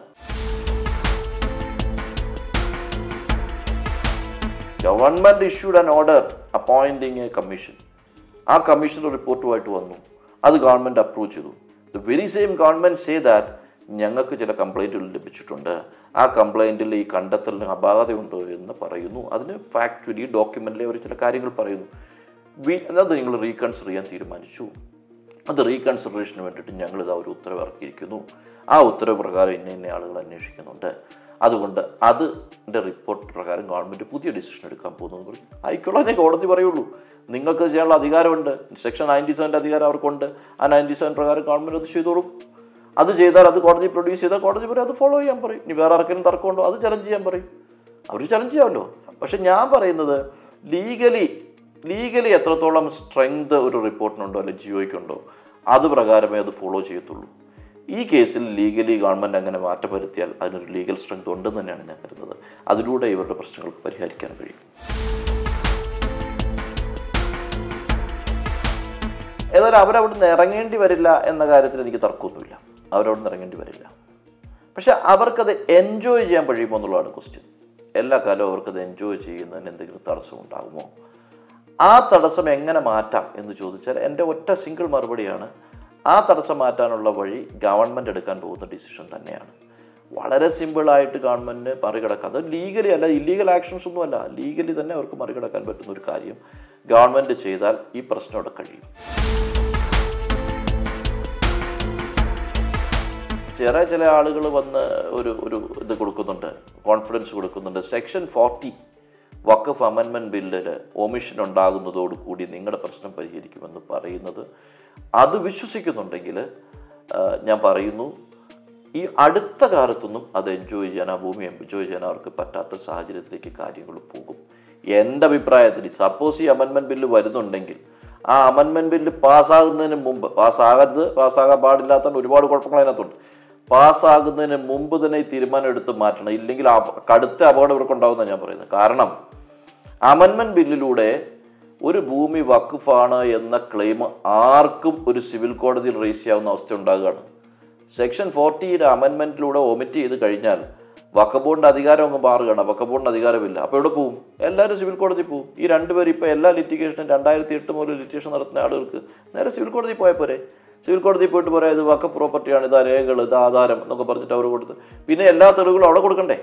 government issued an order appointing a commission ആ കമ്മീഷൻ റിപ്പോർട്ടുമായിട്ട് വന്നു അത് ഗവൺമെൻറ് അപ്രൂവ് ചെയ്തു the very same government say that ഞങ്ങൾക്ക് ചില കംപ്ലൈൻറ്റുകൾ ലഭിച്ചിട്ടുണ്ട് ആ കംപ്ലൈൻറ്റിൽ ഈ കണ്ടെത്തലിന് അപാകതയുണ്ടോ എന്ന് പറയുന്നു അതിന് ഫാക്ച്വലി ഡോക്യുമെൻറ്റിലെ ഒരു ചില കാര്യങ്ങൾ പറയുന്നു വി അത് നിങ്ങൾ റീകൺസിഡർ ചെയ്യാൻ തീരുമാനിച്ചു അത് റീകൺസിഡറേഷന് വേണ്ടിയിട്ട് ഞങ്ങളിത് ഒരു ഉത്തരവ് ഇറക്കിയിരിക്കുന്നു ആ ഉത്തരവ് പ്രകാരം ഇന്ന ഇന്ന ആളുകൾ അന്വേഷിക്കുന്നുണ്ട് അതുകൊണ്ട് അതിൻ്റെ റിപ്പോർട്ട് പ്രകാരം ഗവൺമെൻറ് പുതിയ ഡിസിഷൻ എടുക്കാൻ പോകുന്നു പറയും ആയിക്കോളാനേ കോടതി പറയുള്ളൂ നിങ്ങൾക്ക് ചെയ്യാനുള്ള അധികാരമുണ്ട് സെക്ഷൻ നയൻറ്റി സെവൻ്റെ അധികാരം അവർക്കുണ്ട് ആ നയൻറ്റി സെവൻ പ്രകാരം ഗവൺമെൻറ് അത് ചെയ്തോളും അത് ചെയ്താൽ അത് കോടതി പ്രൊഡ്യൂസ് ചെയ്താൽ കോടതി പറയും അത് ഫോളോ ചെയ്യാൻ പറയും ഇനി വേറെ ആർക്കെങ്കിലും തർക്കമുണ്ടോ അത് ചലഞ്ച് ചെയ്യാൻ പറയും അവർ ചലഞ്ച് ചെയ്യാമല്ലോ പക്ഷെ ഞാൻ പറയുന്നത് ലീഗലി ലീഗലി എത്രത്തോളം സ്ട്രെങ്ത് ഒരു റിപ്പോർട്ടിനുണ്ടോ അല്ലെങ്കിൽ ജിയോയ്ക്കുണ്ടോ അത് പ്രകാരമേ അത് ഫോളോ ചെയ്യത്തുള്ളൂ ഈ കേസിൽ ലീഗലി ഗവൺമെൻറ് അങ്ങനെ മാറ്റം വരുത്തിയാൽ അതിനൊരു ലീഗൽ സ്ട്രെങ്ത് ഉണ്ടെന്ന് തന്നെയാണ് ഞാൻ കരുതുന്നത് അതിലൂടെ ഇവരുടെ പ്രശ്നങ്ങൾക്ക് പരിഹരിക്കാൻ കഴിയും ഏതായാലും അവരവിടെ നിന്ന് ഇറങ്ങേണ്ടി വരില്ല എന്ന കാര്യത്തിൽ എനിക്ക് തർക്കമൊന്നുമില്ല അവരവിടെ നിന്ന് ഇറങ്ങേണ്ടി വരില്ല പക്ഷെ അവർക്കത് എൻജോയ് ചെയ്യാൻ കഴിയുമോ എന്നുള്ളതാണ് ക്വസ്റ്റ്യൻ എല്ലാ കാലവും അവർക്കത് എൻജോയ് ചെയ്യുന്നതിന് എന്തെങ്കിലും തടസ്സം ഉണ്ടാകുമോ ആ തടസ്സം എങ്ങനെ മാറ്റാം എന്ന് ചോദിച്ചാൽ എൻ്റെ ഒറ്റ സിംഗിൾ മറുപടിയാണ് ആ തടസ്സം മാറ്റാനുള്ള വഴി ഗവൺമെൻറ് എടുക്കാൻ പോകുന്ന ഡിസിഷൻ തന്നെയാണ് വളരെ സിമ്പിളായിട്ട് ഗവൺമെൻറ് മറികടക്കാം അത് ലീഗലി അല്ല ഇല്ലീഗൽ ആക്ഷൻസ് ഒന്നുമല്ല ലീഗലി തന്നെ അവർക്ക് മറികടക്കാൻ പറ്റുന്ന ഒരു കാര്യം ഗവൺമെൻറ് ചെയ്താൽ ഈ പ്രശ്നം അവിടെ കഴിയും ചെറിയ ചില ആളുകൾ വന്ന് ഒരു ഒരു ഇത് കൊടുക്കുന്നുണ്ട് കോൺഫിഡൻസ് കൊടുക്കുന്നുണ്ട് സെക്ഷൻ ഫോർട്ടി വക്കഫ് അമെൻമെൻറ്റ് ബില്ലിൽ ഒമിഷൻ ഉണ്ടാകുന്നതോടുകൂടി നിങ്ങളുടെ പ്രശ്നം പരിഹരിക്കുമെന്ന് പറയുന്നത് അത് വിശ്വസിക്കുന്നുണ്ടെങ്കിൽ ഞാൻ പറയുന്നു ഈ അടുത്ത കാലത്തൊന്നും അത് എൻജോയ് ചെയ്യാൻ ആ ഭൂമി എൻജോയ് ചെയ്യാൻ അവർക്ക് പറ്റാത്ത സാഹചര്യത്തിലേക്ക് കാര്യങ്ങൾ പോകും എൻ്റെ അഭിപ്രായത്തിൽ സപ്പോസ് ഈ അമെൻമെൻറ്റ് ബില്ല് വരുന്നുണ്ടെങ്കിൽ ആ അമെൻമെൻറ്റ് ബില്ല് പാസ്സാകുന്നതിന് മുമ്പ് പാസ്സാകരുത് പാസ്സാകാൻ പാടില്ലാത്ത ഒരുപാട് കുഴപ്പങ്ങൾ അതിനകത്തുണ്ട് പാസ്സാകുന്നതിന് മുമ്പ് തന്നെ ഈ തീരുമാനം എടുത്ത് മാറ്റണം ഇല്ലെങ്കിൽ കടുത്ത അപകടം ഇവർക്കുണ്ടാവുമെന്നാണ് ഞാൻ പറയുന്നത് കാരണം അമെൻമെൻറ്റ് ബില്ലിലൂടെ ഒരു ഭൂമി വഖഫാണ് എന്ന ക്ലെയിം ആർക്കും ഒരു സിവിൽ കോടതിയിൽ റേസ് ചെയ്യാവുന്ന അവസ്ഥ ഉണ്ടാകുകയാണ് സെക്ഷൻ ഫോർട്ടിയുടെ അമെൻമെൻറ്റിലൂടെ ഒമിറ്റ് ചെയ്ത് കഴിഞ്ഞാൽ വക്കബോർഡിൻ്റെ അധികാരം അങ്ങ് മാറുകയാണ് വക്കബോർഡിന് അധികാരമില്ല അപ്പോൾ എവിടെ പോവും എല്ലാവരും സിവിൽ കോടതി പോവും ഈ രണ്ടുപേരും ഇപ്പോൾ എല്ലാ ലിറ്റിഗേഷനും രണ്ടായിരത്തി എട്ട് മുതൽ ലിറ്റിഗേഷൻ നടത്തുന്ന ആളുകൾക്ക് നേരെ സിവിൽ കോടതി പോയാൽ പോരെ സിവിൽ കോടതി പോയിട്ട് പറയാം ഇത് വക്ക പ്രോപ്പർട്ടിയാണ് ഇതാ രേഖകൾ ഇത് ആധാരം എന്നൊക്കെ പറഞ്ഞിട്ട് അവർ കൊടുത്ത് പിന്നെ എല്ലാ തെളിവുകളും അവിടെ കൊടുക്കണ്ടേ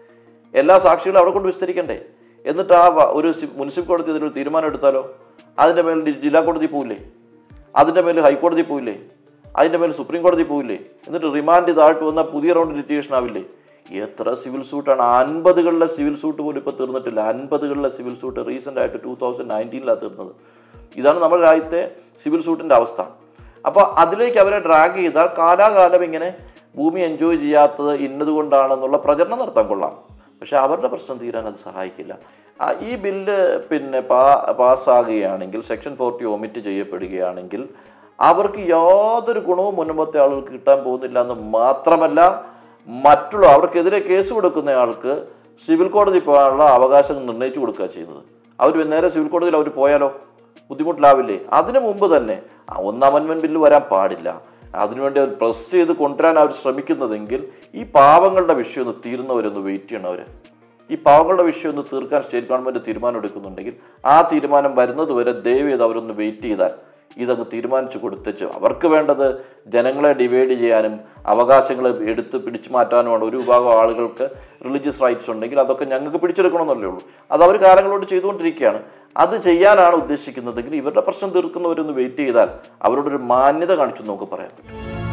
എല്ലാ സാക്ഷികളും അവിടെ കൊണ്ട് വിസ്തരിക്കണ്ടേ എന്നിട്ട് ആ ഒരു മുനിസിപ്പൽ കോടതി അതിനൊരു തീരുമാനം എടുത്താലോ അതിൻ്റെ മേൽ ജില്ലാ കോടതി പോവില്ലേ അതിൻ്റെ മേൽ ഹൈക്കോടതി പോവില്ലേ അതിൻ്റെ മേൽ സുപ്രീം കോടതി പോവില്ലേ എന്നിട്ട് റിമാൻഡ് ചെയ്തായിട്ട് വന്നാൽ പുതിയ റൗണ്ട് ലിറ്റിഗേഷൻ ആവില്ലേ എത്ര സിവിൽ സൂട്ടാണ് അൻപതുകളിലെ സിവിൽ സൂട്ട് പോലും ഇപ്പോൾ തീർന്നിട്ടില്ല അൻപതുകളിലെ സിവിൽ സൂട്ട് റീസെൻ്റ് ആയിട്ട് ടൂ തൗസൻഡ് നയൻറ്റീനിലാണ് തീർന്നത് ഇതാണ് നമ്മുടെ രാജ്യത്തെ സിവിൽ സൂട്ടിൻ്റെ അവസ്ഥ അപ്പോൾ അതിലേക്ക് അവരെ ഡ്രാഗ് ചെയ്താൽ കാലാകാലം ഇങ്ങനെ ഭൂമി എൻജോയ് ചെയ്യാത്തത് ഇന്നതുകൊണ്ടാണെന്നുള്ള പ്രചരണം നടത്താൻ കൊള്ളാം പക്ഷെ അവരുടെ പ്രശ്നം തീരാൻ അത് സഹായിക്കില്ല ഈ ബില്ല് പിന്നെ പാ പാസ്സാകുകയാണെങ്കിൽ സെക്ഷൻ ഫോർട്ടി ഒമിറ്റ് ചെയ്യപ്പെടുകയാണെങ്കിൽ അവർക്ക് യാതൊരു ഗുണവും മുൻപത്തെ ആളുകൾക്ക് കിട്ടാൻ പോകുന്നില്ല എന്ന് മാത്രമല്ല മറ്റുള്ള അവർക്കെതിരെ കേസ് കൊടുക്കുന്ന ആൾക്ക് സിവിൽ കോടതി പോകാനുള്ള അവകാശം നിർണ്ണയിച്ചു കൊടുക്കുക ചെയ്യുന്നത് അവർ നേരെ സിവിൽ കോടതിയിൽ അവർ പോയാലോ ബുദ്ധിമുട്ടിലാവില്ലേ അതിനു മുമ്പ് തന്നെ ഒന്ന് അമൻമെൻറ്റ് ബില്ല് വരാൻ പാടില്ല അതിനുവേണ്ടി അവർ പ്രസ് ചെയ്ത് കൊണ്ടുവരാൻ അവർ ശ്രമിക്കുന്നതെങ്കിൽ ഈ പാവങ്ങളുടെ വിഷയം ഒന്ന് തീരുന്നവരൊന്ന് വെയിറ്റ് ചെയ്യണം അവർ ഈ പാവങ്ങളുടെ വിഷയം ഒന്ന് തീർക്കാൻ സ്റ്റേറ്റ് ഗവൺമെൻറ് തീരുമാനം എടുക്കുന്നുണ്ടെങ്കിൽ ആ തീരുമാനം വരുന്നത് വരെ ദയവ് ചെയ്ത് അവരൊന്ന് വെയിറ്റ് ചെയ്താൽ ഇതങ്ങ് തീരുമാനിച്ചു കൊടുത്തേച്ച് അവർക്ക് വേണ്ടത് ജനങ്ങളെ ഡിവൈഡ് ചെയ്യാനും അവകാശങ്ങൾ എടുത്ത് പിടിച്ചു മാറ്റാനുമാണ് ഒരു വിഭാഗം ആളുകൾക്ക് റിലീജിയസ് റൈറ്റ്സ് ഉണ്ടെങ്കിൽ അതൊക്കെ ഞങ്ങൾക്ക് പിടിച്ചെടുക്കണമെന്നല്ലേ ഉള്ളൂ അത് അവർ കാലങ്ങളോട് ചെയ്തുകൊണ്ടിരിക്കുകയാണ് അത് ചെയ്യാനാണ് ഉദ്ദേശിക്കുന്നതെങ്കിൽ ഇവരുടെ പ്രശ്നം തീർക്കുന്നവരൊന്ന് വെയിറ്റ് ചെയ്താൽ അവരോടൊരു മാന്യത കാണിച്ചു നമുക്ക് പറയാൻ പറ്റും